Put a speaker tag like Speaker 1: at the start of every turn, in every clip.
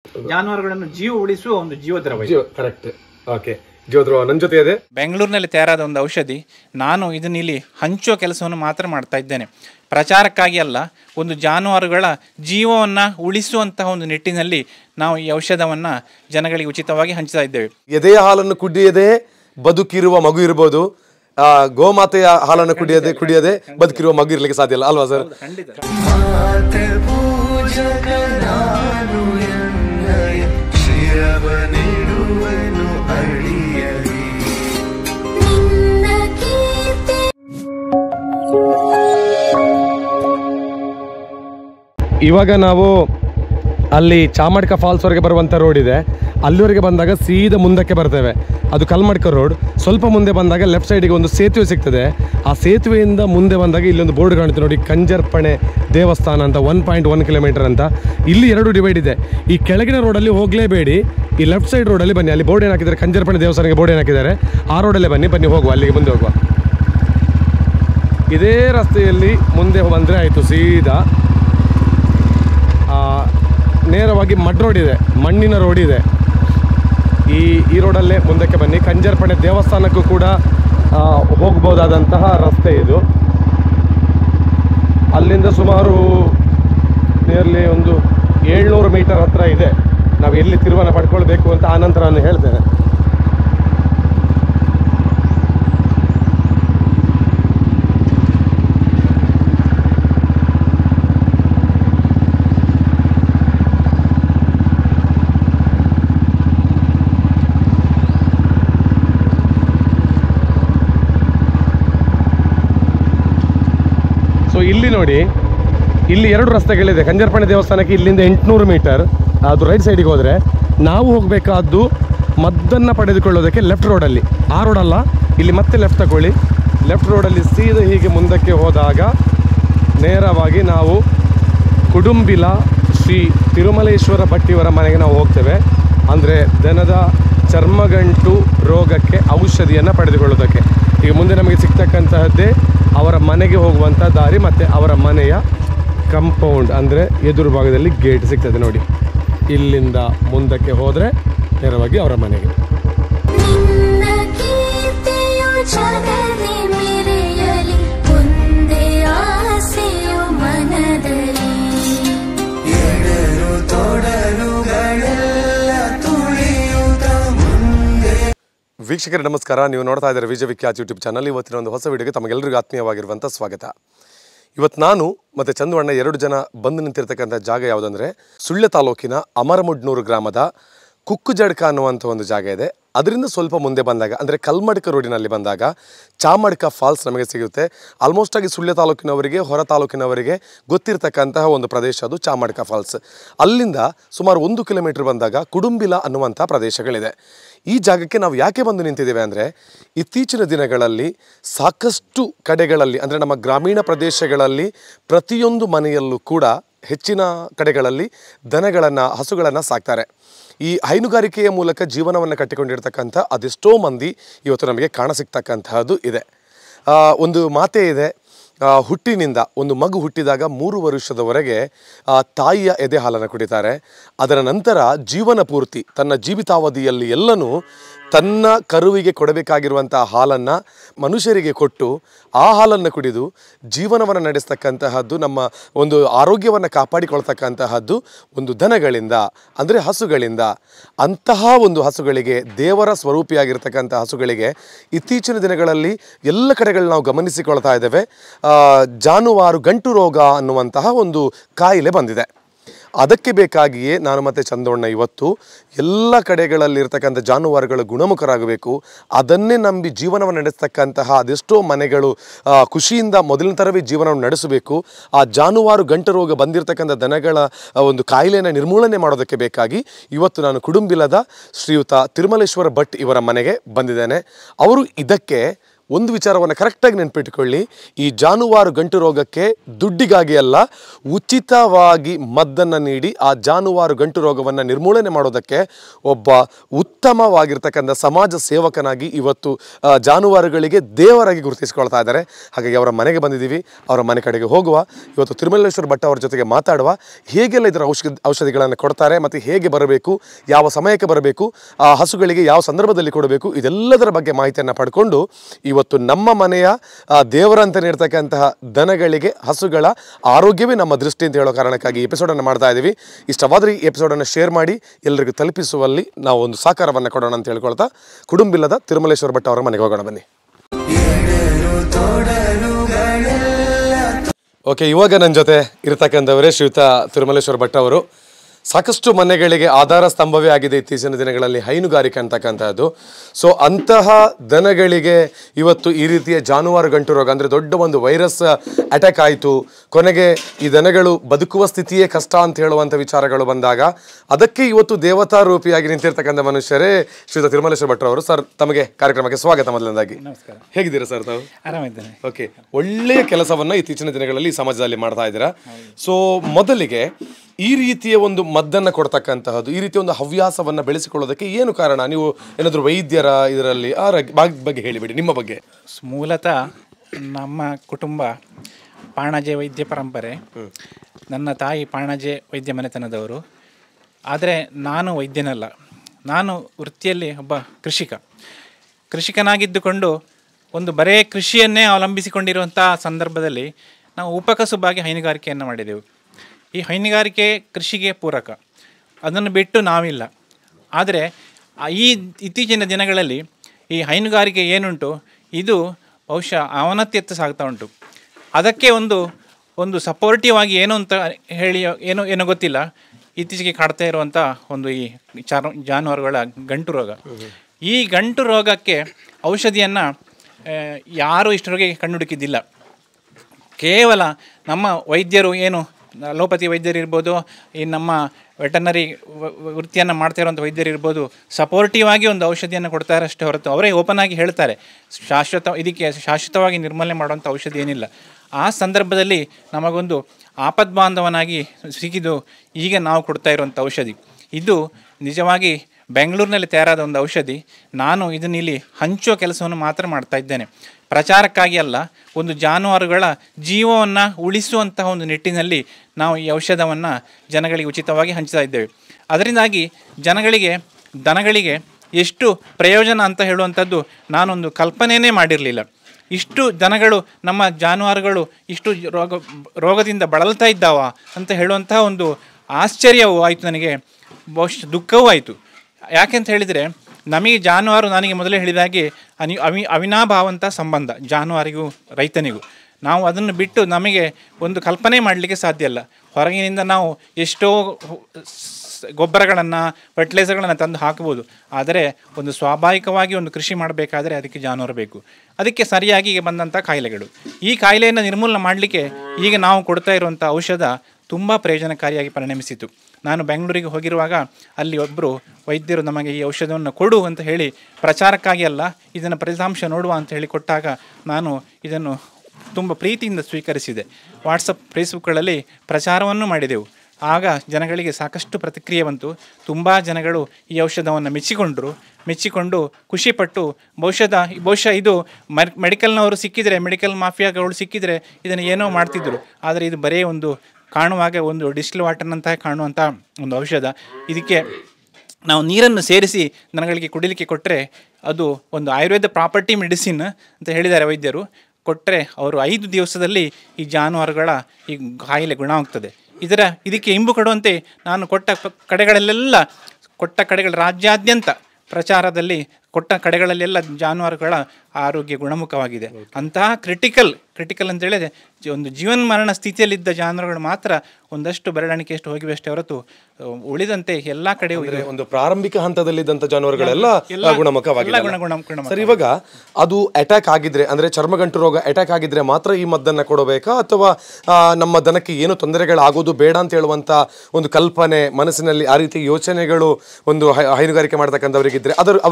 Speaker 1: ಜಾನುವಾರುಗಳನ್ನು ಜೀವ ಉಳಿಸುವ ಒಂದು ಜೀವದ್ರವ ಇದು.
Speaker 2: ಜೀವ ಕರೆಕ್ಟ್ ಓಕೆ ಜೀವದ್ರವ ನನ್ನ ಜೊತೆ ಇದೆ
Speaker 3: ಬೆಂಗಳೂರಿನಲ್ಲಿ ತಯಾರಾದ ಒಂದು ಔಷಧಿ ನಾನು ಇದನ್ನ ಇಲ್ಲಿ ಹಂಚುವ ಕೆಲಸವನ್ನು ಮಾತ್ರ ಮಾಡ್ತಾ ಇದ್ದೇನೆ ಪ್ರಚಾರಕ್ಕಾಗಿ ಅಲ್ಲ ಒಂದು ಜಾನುವಾರುಗಳ ಜೀವವನ್ನು ಉಳಿಸುವಂತಹ ಒಂದು ನಿಟ್ಟಿನಲ್ಲಿ ನಾವು ಈ ಔಷಧವನ್ನು ಜನಗಳಿಗೆ ಉಚಿತವಾಗಿ ಹಂಚ್ತಾ ಇದ್ದೇವೆ
Speaker 2: ಎದೆಯ ಹಾಲನ್ನು ಕುಡಿಯದೆ ಬದುಕಿರುವ ಮಗು ಇರ್ಬೋದು ಆ, ಗೋಮಾತೆಯ ಹಾಲನ್ನು ಕುಡಿಯದೆ ಕುಡಿಯದೆ ಬದುಕಿರುವ ಮಗು ಇರ್ಲಿಕ್ಕೆ ಸಾಧ್ಯ ಇಲ್ಲ ಅಲ್ವಾ ಸರ್
Speaker 4: ನಿನ್ನ ಕೀರ್ತಿ
Speaker 2: ಇವಾಗ ನಾವು ಅಲ್ಲಿ ಚಾಮಡ್ಕ ಫಾಲ್ಸ್ ವರೆಗೆ ಬರುವಂಥ ರೋಡ್ ಇದೆ ಅಲ್ಲಿವರೆಗೆ ಬಂದಾಗ ಸೀದಾ ಮುಂದಕ್ಕೆ ಬರ್ತೇವೆ ಅದು ಕಲ್ಮಡ್ಕ ರೋಡ್ ಸ್ವಲ್ಪ ಮುಂದೆ ಬಂದಾಗ ಲೆಫ್ಟ್ ಸೈಡಿಗೆ ಒಂದು ಸೇತುವೆ ಸಿಗ್ತದೆ ಆ ಸೇತುವೆಯಿಂದ ಮುಂದೆ ಬಂದಾಗ ಇಲ್ಲೊಂದು ಬೋರ್ಡ್ ಕಾಣುತ್ತೆ ನೋಡಿ ಕಂಜರ್ಪಣೆ ದೇವಸ್ಥಾನ ಅಂತ ಒನ್ ಪಾಯಿಂಟ್ ಒನ್ ಕಿಲೋಮೀಟರ್ ಅಂತ ಇಲ್ಲಿ ಎರಡು ಡಿವೈಡ್ ಇದೆ ಈ ಕೆಳಗಿನ ರೋಡಲ್ಲಿ ಹೋಗಲೇಬೇಡಿ ಈ ಲೆಫ್ಟ್ ಸೈಡ್ ರೋಡಲ್ಲಿ ಬನ್ನಿ ಅಲ್ಲಿ ಬೋರ್ಡ್ ಏನು ಹಾಕಿದ್ದಾರೆ ಕಂಜರ್ಪಣೆ ದೇವಸ್ಥಾನಕ್ಕೆ ಬೋರ್ಡ್ ಏನು ಹಾಕಿದ್ದಾರೆ ಆ ರೋಡಲ್ಲೇ ಬನ್ನಿ ಬನ್ನಿ ಹೋಗುವ ಅಲ್ಲಿಗೆ ಮುಂದೆ ಹೋಗುವ ಇದೇ ರಸ್ತೆಯಲ್ಲಿ ಮುಂದೆ ಬಂದರೆ ಆಯಿತು ಸೀದಾ ಆ, ನೇರವಾಗಿ ಮಡ್ ರೋಡ್ ಇದೆ ಮಣ್ಣಿನ ರೋಡ್ ಇದೆ ಈ ಈ ರೋಡಲ್ಲೇ ಮುಂದಕ್ಕೆ ಬನ್ನಿ ಕಂಜರ್ಪಣೆ ದೇವಸ್ಥಾನಕ್ಕೂ ಕೂಡ ಆ, ಹೋಗ್ಬೋದಾದಂತಹ ರಸ್ತೆ ಇದು ಅಲ್ಲಿಂದ ಸುಮಾರು ನಿಯರ್ಲಿ ಒಂದು ಏಳ್ನೂರು ಮೀಟರ್ ಹತ್ರ ಇದೆ ನಾವು ಎಲ್ಲಿ ತಿರುವನ್ನ ಪಡ್ಕೊಳ್ಬೇಕು ಅಂತ ಆನಂತರ ನಾನು ಹೇಳ್ತೇನೆ ಸೊ ಇಲ್ಲಿ ನೋಡಿ ಇಲ್ಲಿ ಎರಡು ರಸ್ತೆಗಳಿದೆ ಕಂಜರ್ಪಣೆ ದೇವಸ್ಥಾನಕ್ಕೆ ಇಲ್ಲಿಂದ ಎಂಟುನೂರು ಮೀಟರ್ ಅದು ರೈಟ್ ಸೈಡಿಗೆ ಹೋದರೆ ನಾವು ಹೋಗಬೇಕಾದ್ದು ಮದ್ದನ್ನು ಪಡೆದುಕೊಳ್ಳೋದಕ್ಕೆ ಲೆಫ್ಟ್ ರೋಡಲ್ಲಿ ಆ ರೋಡಲ್ಲ ಇಲ್ಲಿ ಮತ್ತೆ ಲೆಫ್ಟ್ ತಗೊಳ್ಳಿ ಲೆಫ್ಟ್ ರೋಡಲ್ಲಿ ಸೀದಾ ಹೀಗೆ ಮುಂದಕ್ಕೆ ಹೋದಾಗ ನೇರವಾಗಿ ನಾವು ಕುಡುಂಬಿಲ ಶ್ರೀ ತಿರುಮಲೇಶ್ವರ ಭಟ್ಟಿಯವರ ಮನೆಗೆ ನಾವು ಹೋಗ್ತೇವೆ ಅಂದರೆ ದನದ ಚರ್ಮಗಂಟು ರೋಗಕ್ಕೆ ಔಷಧಿಯನ್ನು ಪಡೆದುಕೊಳ್ಳೋದಕ್ಕೆ ಈಗ ಮುಂದೆ ನಮಗೆ ಸಿಗ್ತಕ್ಕಂತಹದ್ದೇ ಅವರ ಮನೆಗೆ ಹೋಗುವಂಥ ದಾರಿ ಮತ್ತು ಅವರ ಮನೆಯ ಕಂಪೌಂಡ್ ಅಂದರೆ ಎದುರು ಭಾಗದಲ್ಲಿ ಗೇಟ್ ಸಿಗ್ತದೆ ನೋಡಿ ಇಲ್ಲಿಂದ ಮುಂದಕ್ಕೆ ಹೋದರೆ ನೇರವಾಗಿ ಅವರ ಮನೆಗೆ
Speaker 4: ನಿನ್ನ ಕೀರ್ತಿಯು ಜಗದಿ ಮೆರೆಯಲಿ ಒಂದೇ ಆಸೆಯು ಮನದಲ್ಲಿ
Speaker 2: ವೀಕ್ಷಕರೇ ನಮಸ್ಕಾರ ನೀವು ನೋಡ್ತಾ ಇದ್ದಾರೆ ವಿಜಯ ವಿಖ್ಯಾತ್ ಯೂಟ್ಯೂಬ್ ಚಾನಲ್ ಇವತ್ತಿನ ಒಂದು ಹೊಸ ವಿಡಿಯೋಗೆ ತಮಗೆಲ್ಲರಿಗೂ ಆತ್ಮೀಯವಾಗಿರುವಂಥ ಸ್ವಾಗತ ಇವತ್ತು ನಾನು ಮತ್ತು ಚಂದುವಣ್ಣ ಎರಡು ಜನ ಬಂದು ನಿಂತಿರ್ತಕ್ಕಂಥ ಜಾಗ ಯಾವುದಂದರೆ ಸುಳ್ಯ ತಾಲೂಕಿನ ಅಮರಮುಡ್ನೂರು ಗ್ರಾಮದ ಕುಕ್ಕುಜಡ್ಕ ಅನ್ನುವಂಥ ಒಂದು ಜಾಗ ಇದೆ ಅದರಿಂದ ಸ್ವಲ್ಪ ಮುಂದೆ ಬಂದಾಗ ಅಂದರೆ ಕಲ್ಮಡ್ಕ ರೋಡಿನಲ್ಲಿ ಬಂದಾಗ ಚಾಮಡ್ಕ ಫಾಲ್ಸ್ ನಮಗೆ ಸಿಗುತ್ತೆ ಆಲ್ಮೋಸ್ಟ್ ಆಗಿ ಸುಳ್ಯ ತಾಲೂಕಿನವರಿಗೆ ಹೊರ ತಾಲೂಕಿನವರಿಗೆ ಗೊತ್ತಿರತಕ್ಕಂತಹ ಒಂದು ಪ್ರದೇಶ ಅದು ಚಾಮಡ್ಕ ಫಾಲ್ಸ್ ಅಲ್ಲಿಂದ ಸುಮಾರು ಒಂದು ಕಿಲೋಮೀಟರ್ ಬಂದಾಗ ಕುಡುಂಬಿಲ ಅನ್ನುವಂಥ ಪ್ರದೇಶಗಳಿದೆ ಈ ಜಾಗಕ್ಕೆ ನಾವು ಯಾಕೆ ಬಂದು ನಿಂತಿದ್ದೇವೆ ಅಂದರೆ ಇತ್ತೀಚಿನ ದಿನಗಳಲ್ಲಿ ಸಾಕಷ್ಟು ಕಡೆಗಳಲ್ಲಿ ಅಂದರೆ ನಮ್ಮ ಗ್ರಾಮೀಣ ಪ್ರದೇಶಗಳಲ್ಲಿ ಪ್ರತಿಯೊಂದು ಮನೆಯಲ್ಲೂ ಕೂಡ ಹೆಚ್ಚಿನ ಕಡೆಗಳಲ್ಲಿ ದನಗಳನ್ನು ಹಸುಗಳನ್ನು ಸಾಕ್ತಾರೆ ಈ ಹೈನುಗಾರಿಕೆಯ ಮೂಲಕ ಜೀವನವನ್ನು ಕಟ್ಟಿಕೊಂಡಿರ್ತಕ್ಕಂಥ ಅದೆಷ್ಟೋ ಮಂದಿ ಇವತ್ತು ನಮಗೆ ಕಾಣಸಿಗ್ತಕ್ಕಂತಹದ್ದು ಇದೆ ಆ, ಒಂದು ಮಾತೇ ಇದೆ ಆ, ಹುಟ್ಟಿನಿಂದ ಒಂದು ಮಗು ಹುಟ್ಟಿದಾಗ ಮೂರು ವರ್ಷದವರೆಗೆ ಆ, ತಾಯಿಯ ಎದೆ ಹಾಲನ್ನು ಕುಡಿತಾರೆ ಅದರ ನಂತರ ಜೀವನ ಪೂರ್ತಿ ತನ್ನ ಜೀವಿತಾವಧಿಯಲ್ಲಿ ಎಲ್ಲನೂ ತನ್ನ ಕರುವಿಗೆ ಕೊಡಬೇಕಾಗಿರುವಂಥ ಹಾಲನ್ನು ಮನುಷ್ಯರಿಗೆ ಕೊಟ್ಟು ಆ ಹಾಲನ್ನು ಕುಡಿದು ಜೀವನವನ್ನು ನಡೆಸ್ತಕ್ಕಂತಹದ್ದು ನಮ್ಮ ಒಂದು ಆರೋಗ್ಯವನ್ನು ಕಾಪಾಡಿಕೊಳ್ತಕ್ಕಂತಹದ್ದು ಒಂದು ದನಗಳಿಂದ ಅಂದರೆ ಹಸುಗಳಿಂದ ಅಂತಹ ಒಂದು ಹಸುಗಳಿಗೆ ದೇವರ ಸ್ವರೂಪಿಯಾಗಿರ್ತಕ್ಕಂಥ ಹಸುಗಳಿಗೆ ಇತ್ತೀಚಿನ ದಿನಗಳಲ್ಲಿ ಎಲ್ಲ ಕಡೆಗಳು ನಾವು ಗಮನಿಸಿಕೊಳ್ತಾ ಇದ್ದೇವೆ ಆ, ಜಾನುವಾರು ಗಂಟು ರೋಗ ಅನ್ನುವಂತಹ ಒಂದು ಕಾಯಿಲೆ ಬಂದಿದೆ ಅದಕ್ಕೆ ಬೇಕಾಗಿಯೇ ನಾನು ಮತ್ತು ಚಂದೋಣ್ಣ ಇವತ್ತು ಎಲ್ಲ ಕಡೆಗಳಲ್ಲಿರ್ತಕ್ಕಂಥ ಜಾನುವಾರುಗಳು ಗುಣಮುಖರಾಗಬೇಕು ಅದನ್ನೇ ನಂಬಿ ಜೀವನವನ್ನು ನಡೆಸ್ತಕ್ಕಂತಹ ಅದೆಷ್ಟೋ ಮನೆಗಳು ಆ, ಖುಷಿಯಿಂದ ಮೊದಲಿನ ಥರವೇ ಜೀವನವನ್ನು ನಡೆಸಬೇಕು ಆ ಜಾನುವಾರು ಗಂಟು ರೋಗ ಬಂದಿರತಕ್ಕಂಥ ದನಗಳ ಆ, ಒಂದು ಕಾಯಿಲೆಯನ್ನು ನಿರ್ಮೂಲನೆ ಮಾಡೋದಕ್ಕೆ ಬೇಕಾಗಿ ಇವತ್ತು ನಾನು ಕುಡುಂಬಿಲದ ಶ್ರೀಯುತ ತಿರುಮಲೇಶ್ವರ ಭಟ್ ಇವರ ಮನೆಗೆ ಬಂದಿದ್ದೇನೆ ಅವರು ಇದಕ್ಕೆ ಒಂದು ವಿಚಾರವನ್ನು ಕರೆಕ್ಟಾಗಿ ನೆನ್ಪಿಟ್ಕೊಳ್ಳಿ ಈ ಜಾನುವಾರು ಗಂಟು ರೋಗಕ್ಕೆ ದುಡ್ಡಿಗಾಗಿ ಅಲ್ಲ ಉಚಿತವಾಗಿ ಮದ್ದನ್ನು ನೀಡಿ ಆ ಜಾನುವಾರು ಗಂಟು ರೋಗವನ್ನು ನಿರ್ಮೂಲನೆ ಮಾಡೋದಕ್ಕೆ ಒಬ್ಬ ಉತ್ತಮವಾಗಿರ್ತಕ್ಕಂಥ ಸಮಾಜ ಸೇವಕನಾಗಿ ಇವತ್ತು ಆ, ಜಾನುವಾರುಗಳಿಗೆ ದೇವರಾಗಿ ಗುರುತಿಸಿಕೊಳ್ತಾ ಇದ್ದಾರೆ ಹಾಗಾಗಿ ಅವರ ಮನೆಗೆ ಬಂದಿದ್ದೀವಿ ಅವರ ಮನೆ ಕಡೆಗೆ ಹೋಗುವ ಇವತ್ತು ತಿರುಮಲೇಶ್ವರ ಭಟ್ ಅವರ ಜೊತೆಗೆ ಮಾತಾಡುವ ಹೇಗೆಲ್ಲ ಇದರ ಔಷಧ ಔಷಧಿಗಳನ್ನು ಕೊಡ್ತಾರೆ ಮತ್ತು ಹೇಗೆ ಬರಬೇಕು ಯಾವ ಸಮಯಕ್ಕೆ ಬರಬೇಕು ಆ ಹಸುಗಳಿಗೆ ಯಾವ ಸಂದರ್ಭದಲ್ಲಿ ಕೊಡಬೇಕು ಇದೆಲ್ಲದರ ಬಗ್ಗೆ ಮಾಹಿತಿಯನ್ನು ಪಡ್ಕೊಂಡು ಇವತ್ತು ನಮ್ಮ ಮನೆಯ ಆ, ದೇವರಂತನೇ ಇರ್ತಕ್ಕಂತಹ ದನಗಳಿಗೆ ಹಸುಗಳ ಆರೋಗ್ಯವೇ ನಮ್ಮ ದೃಷ್ಟಿ ಅಂತ ಹೇಳೋ ಕಾರಣಕ್ಕಾಗಿ ಎಪಿಸೋಡನ್ನು ಮಾಡ್ತಾ ಇದ್ದೀವಿ ಇಷ್ಟವಾದರೆ ಈ ಎಪಿಸೋಡನ್ನು ಶೇರ್ ಮಾಡಿ ಎಲ್ಲರಿಗೂ ತಲುಪಿಸುವಲ್ಲಿ ನಾವು ಒಂದು ಸಾಕಾರವನ್ನು ಕೊಡೋಣ ಅಂತ ಹೇಳ್ಕೊಳ್ತಾ ಕುಡುಂಬಿಲ್ಲದ ತಿರುಮಲೇಶ್ವರ ಭಟ್ ಅವರ ಮನೆಗೆ ಹೋಗೋಣ ಬನ್ನಿ ಓಕೆ ಇವಾಗ ನನ್ನ ಜೊತೆ ಇರತಕ್ಕಂಥವರೇ ಶ್ರೀಯುತ ತಿರುಮಲೇಶ್ವರ ಭಟ್ ಅವರು ಸಾಕಷ್ಟು ಮನೆಗಳಿಗೆ ಆಧಾರ ಸ್ತಂಭವೇ ಆಗಿದೆ ಇತ್ತೀಚಿನ ದಿನಗಳಲ್ಲಿ ಹೈನುಗಾರಿಕೆ ಅಂತಕ್ಕಂಥದ್ದು ಸೊ ಅಂತಹ ದನಗಳಿಗೆ ಇವತ್ತು ಈ ರೀತಿಯ ಜಾನುವಾರು ಗಂಟು ರೋಗ ಅಂದರೆ ದೊಡ್ಡ ಒಂದು ವೈರಸ್ ಅಟ್ಯಾಕ್ ಆಯಿತು ಕೊನೆಗೆ ಈ ದನಗಳು ಬದುಕುವ ಸ್ಥಿತಿಯೇ ಕಷ್ಟ ಅಂತ ಹೇಳುವಂಥ ವಿಚಾರಗಳು ಬಂದಾಗ ಅದಕ್ಕೆ ಇವತ್ತು ದೇವತಾ ರೂಪಿಯಾಗಿ ನಿಂತಿರ್ತಕ್ಕಂಥ ಮನುಷ್ಯರೇ ಶ್ರೀಯುತ ತಿರುಮಲೇಶ್ವರ ಭಟ್ರು ಅವರು ಸರ್ ತಮಗೆ ಕಾರ್ಯಕ್ರಮಕ್ಕೆ ಸ್ವಾಗತ ಮೊದಲನೇದಾಗಿ
Speaker 3: ನಮಸ್ಕಾರ
Speaker 2: ಹೇಗಿದ್ದೀರಾ ಸರ್ ತಾವು
Speaker 3: ಆರಾಮಿದ್ದೇನೆ
Speaker 2: ಓಕೆ ಒಳ್ಳೆಯ ಕೆಲಸವನ್ನ ಇತ್ತೀಚಿನ ದಿನಗಳಲ್ಲಿ ಸಮಾಜದಲ್ಲಿ ಮಾಡ್ತಾ ಇದ್ದೀರಾ ಸೊ ಮೊದಲಿಗೆ ಈ ರೀತಿಯ ಒಂದು ಮದ್ದನ್ನು ಕೊಡ್ತಕ್ಕಂತಹದ್ದು ಈ ರೀತಿಯ ಒಂದು ಹವ್ಯಾಸವನ್ನ ಬೆಳೆಸಿಕೊಳ್ಳೋದಕ್ಕೆ ಏನು ಕಾರಣ ನೀವು ಏನಾದರೂ ವೈದ್ಯರ ಇದರಲ್ಲಿ ಆ ರಗ್- ಬಾಗ್- ಬಗ್ಗೆ ಹೇಳಿಬಿಡಿ ನಿಮ್ಮ ಬಗ್ಗೆ
Speaker 3: ಸ್- ಮೂಲತಃ ನಮ್ಮ ಕುಟುಂಬ ಪಾಣಜೆ ವೈದ್ಯ ಪರಂಪರೆ ನನ್ನ ತಾಯಿ ಪಾಣಜೆ ವೈದ್ಯ ಮನೆತನದವರು ಆದರೆ ನಾನು ವೈದ್ಯನಲ್ಲ ನಾನು ವೃತ್ತಿಯಲ್ಲಿ ಒಬ್ಬ ಕೃಷಿಕ ಕೃಷಿಕನಾಗಿದ್ದುಕೊಂಡು ಒಂದು ಬರೇ ಕೃಷಿಯನ್ನೇ ಅವಲಂಬಿಸಿಕೊಂಡಿರುವಂಥ ಸಂದರ್ಭದಲ್ಲಿ ನಾವು ಉಪಕಸುಬಾಗಿ ಹೈನುಗಾರಿಕೆಯನ್ನು ಮಾಡಿದೆವು ಈ ಹೈನುಗಾರಿಕೆ ಕೃಷಿಗೆ ಪೂರಕ ಅದನ್ನು ಬಿಟ್ಟು ನಾವಿಲ್ಲ ಆದರೆ ಆ ಈ ಇತ್ತೀಚಿನ ದಿನಗಳಲ್ಲಿ ಈ ಹೈನುಗಾರಿಕೆ ಏನುಂಟು ಇದು ಬಹುಶಃ ಅವನತ್ಯತ್ತ ಸಾಗ್ತಾ ಉಂಟು ಅದಕ್ಕೆ ಒಂದು ಒಂದು ಸಪೋರ್ಟಿವ್ ಆಗಿ ಏನು ಅಂತ ಹೇಳಿ ಏನೋ ಏನೋ ಗೊತ್ತಿಲ್ಲ ಇತ್ತೀಚೆಗೆ ಕಾಡ್ತಾ ಇರುವಂಥ ಒಂದು ಈ ಚಾರು ಜಾನುವಾರುಗಳ ಗಂಟು ರೋಗ ಈ ಗಂಟು ರೋಗಕ್ಕೆ ಔಷಧಿಯನ್ನು ಯಾರೂ ಇಷ್ಟರವರೆಗೆ ಕಂಡುಹುಡುಕಿದ್ದಿಲ್ಲ ಕೇವಲ ನಮ್ಮ ವೈದ್ಯರು ಏನು ಅಲೋಪತಿ ವೈದ್ಯರು ಇರ್ಬೋದು ಈ ನಮ್ಮ ವೆಟರ್ನರಿ ವೃತ್ತಿಯನ್ನು ಮಾಡ್ತಾ ಇರುವಂಥ ವೈದ್ಯರು ಇರ್ಬೋದು ಸಪೋರ್ಟಿವ್ ಆಗಿ ಒಂದು ಔಷಧಿಯನ್ನು ಕೊಡ್ತಾರೆ ಅಷ್ಟೇ ಹೊರತು ಅವರೇ ಓಪನ್ ಆಗಿ ಹೇಳ್ತಾರೆ ಶಾಶ್ವತ ಇದಕ್ಕೆ ಶಾಶ್ವತವಾಗಿ ನಿರ್ಮೂಲನೆ ಮಾಡುವಂಥ ಔಷಧಿ ಏನಿಲ್ಲ ಆ ಸಂದರ್ಭದಲ್ಲಿ ನಮಗೊಂದು ಆಪದ್ಬಾಂಧವನಾಗಿ ಸಿಕ್ಕಿದ್ದು ಈಗ ನಾವು ಕೊಡ್ತಾ ಇರುವಂಥ ಔಷಧಿ ಇದು ನಿಜವಾಗಿ ಬೆಂಗಳೂರಿನಲ್ಲಿ ತಯಾರಾದ ಒಂದು ಔಷಧಿ ನಾನು ಇದನ್ನ ಇಲ್ಲಿ ಹಂಚುವ ಕೆಲಸವನ್ನು ಮಾತ್ರ ಮಾಡ್ತಾ ಇದ್ದೇನೆ ಪ್ರಚಾರಕ್ಕಾಗಿ ಅಲ್ಲ ಒಂದು ಜಾನುವಾರುಗಳ ಜೀವವನ್ನು ಉಳಿಸುವಂತಹ ಒಂದು ನಿಟ್ಟಿನಲ್ಲಿ ನಾವು ಈ ಔಷಧವನ್ನು ಜನಗಳಿಗೆ ಉಚಿತವಾಗಿ ಹಂಚ್ತಾ ಇದ್ದೇವೆ ಅದರಿಂದಾಗಿ ಜನಗಳಿಗೆ ದನಗಳಿಗೆ ಎಷ್ಟು ಪ್ರಯೋಜನ ಅಂತ ಹೇಳುವಂಥದ್ದು ನಾನೊಂದು ಕಲ್ಪನೆಯೇ ಮಾಡಿರಲಿಲ್ಲ ಇಷ್ಟು ದನಗಳು ನಮ್ಮ ಜಾನುವಾರುಗಳು ಇಷ್ಟು ರೋಗ ರೋಗದಿಂದ ಬಳಲ್ತಾ ಇದ್ದಾವ ಅಂತ ಹೇಳುವಂತಹ ಒಂದು ಆಶ್ಚರ್ಯವೂ ಆಯಿತು ನನಗೆ ಬಹುಶಃ ದುಃಖವೂ ಆಯಿತು ಯಾಕೆಂತ ಹೇಳಿದರೆ ನಮಗೆ ಜಾನುವಾರು ನನಗೆ ಮೊದಲೇ ಹೇಳಿದಾಗೆ ಅನಿ ಅವಿ ಅವಿನಾಭಾವಂತ ಸಂಬಂಧ ಜಾನುವಾರಿಗೂ ರೈತನಿಗೂ ನಾವು ಅದನ್ನು ಬಿಟ್ಟು ನಮಗೆ ಒಂದು ಕಲ್ಪನೆ ಮಾಡಲಿಕ್ಕೆ ಸಾಧ್ಯ ಇಲ್ಲ ಹೊರಗಿನಿಂದ ನಾವು ಎಷ್ಟೋ ಗೊಬ್ಬರಗಳನ್ನು ಫರ್ಟಿಲೈಸರ್ಗಳನ್ನು ತಂದು ಹಾಕ್ಬೋದು ಆದರೆ ಒಂದು ಸ್ವಾಭಾವಿಕವಾಗಿ ಒಂದು ಕೃಷಿ ಮಾಡಬೇಕಾದ್ರೆ ಅದಕ್ಕೆ ಜಾನುವಾರು ಬೇಕು ಅದಕ್ಕೆ ಸರಿಯಾಗಿ ಈಗ ಬಂದಂಥ ಕಾಯಿಲೆಗಳು ಈ ಕಾಯಿಲೆಯನ್ನು ನಿರ್ಮೂಲನೆ ಮಾಡಲಿಕ್ಕೆ ಈಗ ನಾವು ಕೊಡ್ತಾ ಇರುವಂಥ ಔಷಧ ತುಂಬ ಪ್ರಯೋಜನಕಾರಿಯಾಗಿ ಪರಿಣಮಿಸಿತು ನಾನು ಬೆಂಗಳೂರಿಗೆ ಹೋಗಿರುವಾಗ ಅಲ್ಲಿ ಒಬ್ಬರು ವೈದ್ಯರು ನಮಗೆ ಈ ಔಷಧವನ್ನು ಕೊಡು ಅಂತ ಹೇಳಿ ಪ್ರಚಾರಕ್ಕಾಗಿ ಅಲ್ಲ ಇದನ್ನು ಫಲಿತಾಂಶ ನೋಡುವ ಅಂತ ಹೇಳಿ ಕೊಟ್ಟಾಗ ನಾನು ಇದನ್ನು ತುಂಬ ಪ್ರೀತಿಯಿಂದ ಸ್ವೀಕರಿಸಿದೆ ವಾಟ್ಸಪ್ ಫೇಸ್ಬುಕ್ಗಳಲ್ಲಿ ಪ್ರಚಾರವನ್ನು ಮಾಡಿದೆವು ಆಗ ಜನಗಳಿಗೆ ಸಾಕಷ್ಟು ಪ್ರತಿಕ್ರಿಯೆ ಬಂತು ತುಂಬ ಜನಗಳು ಈ ಔಷಧವನ್ನು ಮೆಚ್ಚಿಕೊಂಡರು ಮೆಚ್ಚಿಕೊಂಡು ಖುಷಿಪಟ್ಟು ಬಹುಶಃ ಬಹುಶಃ ಇದು ಮೆಡ್ ಮೆಡಿಕಲ್ನವರು ಸಿಕ್ಕಿದರೆ ಮೆಡಿಕಲ್ ಮಾಫಿಯಾಗಳು ಸಿಕ್ಕಿದರೆ ಇದನ್ನು ಏನೋ ಮಾಡ್ತಿದ್ದರು ಆದರೆ ಇದು ಬರೀ ಒಂದು ಕಾಣುವಾಗ ಒಂದು ಡಿಸ್ಟಿಲ್ ವಾಟರ್ನಂತಹ ಕಾಣುವಂಥ ಒಂದು ಔಷಧ ಇದಕ್ಕೆ ನಾವು ನೀರನ್ನು ಸೇರಿಸಿ ದನಗಳಿಗೆ ಕುಡಿಲಿಕ್ಕೆ ಕೊಟ್ಟರೆ ಅದು ಒಂದು ಆಯುರ್ವೇದ ಪ್ರಾಪರ್ಟಿ ಮೆಡಿಸಿನ್ ಅಂತ ಹೇಳಿದ್ದಾರೆ ವೈದ್ಯರು ಕೊಟ್ಟರೆ ಅವರು ಐದು ದಿವಸದಲ್ಲಿ ಈ ಜಾನುವಾರುಗಳ ಈ ಕಾಯಿಲೆ ಗುಣವಾಗ್ತದೆ ಇದರ ಇದಕ್ಕೆ ಇಂಬು ಕೊಡುವಂತೆ ನಾನು ಕೊಟ್ಟ ಪ- ಕಡೆಗಳಲ್ಲೆಲ್ಲ ಕೊಟ್ಟ ಕಡೆಗಳ ರಾಜ್ಯಾದ್ಯಂತ ಪ್ರಚಾರದಲ್ಲಿ ಕೊಟ್ಟ ಕಡೆಗಳಲ್ಲೆಲ್ಲ ಜಾನುವಾರುಗಳ ಆರೋಗ್ಯ ಗುಣಮುಖವಾಗಿದೆ ಅಂತಹ ಕ್ರಿಟಿಕಲ್ ಕ್ರಿಟಿಕಲ್ ಅಂತ ಹೇಳಿದ್ರೆ ಜಿ- ಒಂದು ಜೀವನ್ ಮರಣ ಸ್ಥಿತಿಯಲ್ಲಿದ್ದ ಜಾನುವಾರುಗಳು ಮಾತ್ರ ಒಂದಷ್ಟು ಬೆರಳಿಕೆಯಷ್ಟು ಹೋಗಿವೆ ಅಷ್ಟೇ ಹೊರತು ಆ, ಉಳಿದಂತೆ ಎಲ್ಲ ಕಡೆಯೂ ಇದೆ
Speaker 2: ಒಂದು ಪ್ರಾರಂಭಿಕ ಹಂತದಲ್ಲಿದ್ದಂಥ ಜಾನುವಾರುಗಳೆಲ್ಲ
Speaker 3: ಎಲ್ಲ-
Speaker 2: ಗುಣಮುಖವಾಗಿದೆ
Speaker 3: ಎಲ್ಲ ಗುಣ- ಗುಣ- ಗುಣಮುಖ.
Speaker 2: ಸರ್ ಇವಾಗ ಅದು ಅಟ್ಯಾಕ್ ಆಗಿದ್ರೆ ಅಂದ್ರೆ ಚರ್ಮಗಂಟು ರೋಗ ಅಟ್ಯಾಕ್ ಆಗಿದ್ರೆ ಮಾತ್ರ ಈ ಮದ್ದನ್ನ ಕೊಡಬೇಕಾ ಅಥವಾ ಆ, ನಮ್ಮ ದನಕ್ಕೆ ಏನು ತೊಂದರೆಗಳಾಗೋದು ಬೇಡ ಅಂತ ಹೇಳುವಂತ ಒಂದು ಕಲ್ಪನೆ ಮನಸ್ಸಿನಲ್ಲಿ ಆ ರೀತಿ ಯೋಚನೆಗಳು ಒಂದು ಹೈ- ಹೈನುಗಾರಿಕೆ ಮಾಡ್ತಕ್ಕಂಥವ್ರಿಗಿದ್ರೆ ಅದರ ಅವ್ರಿಗೆ ಕೂಡ ಕೊಡಬಹುದು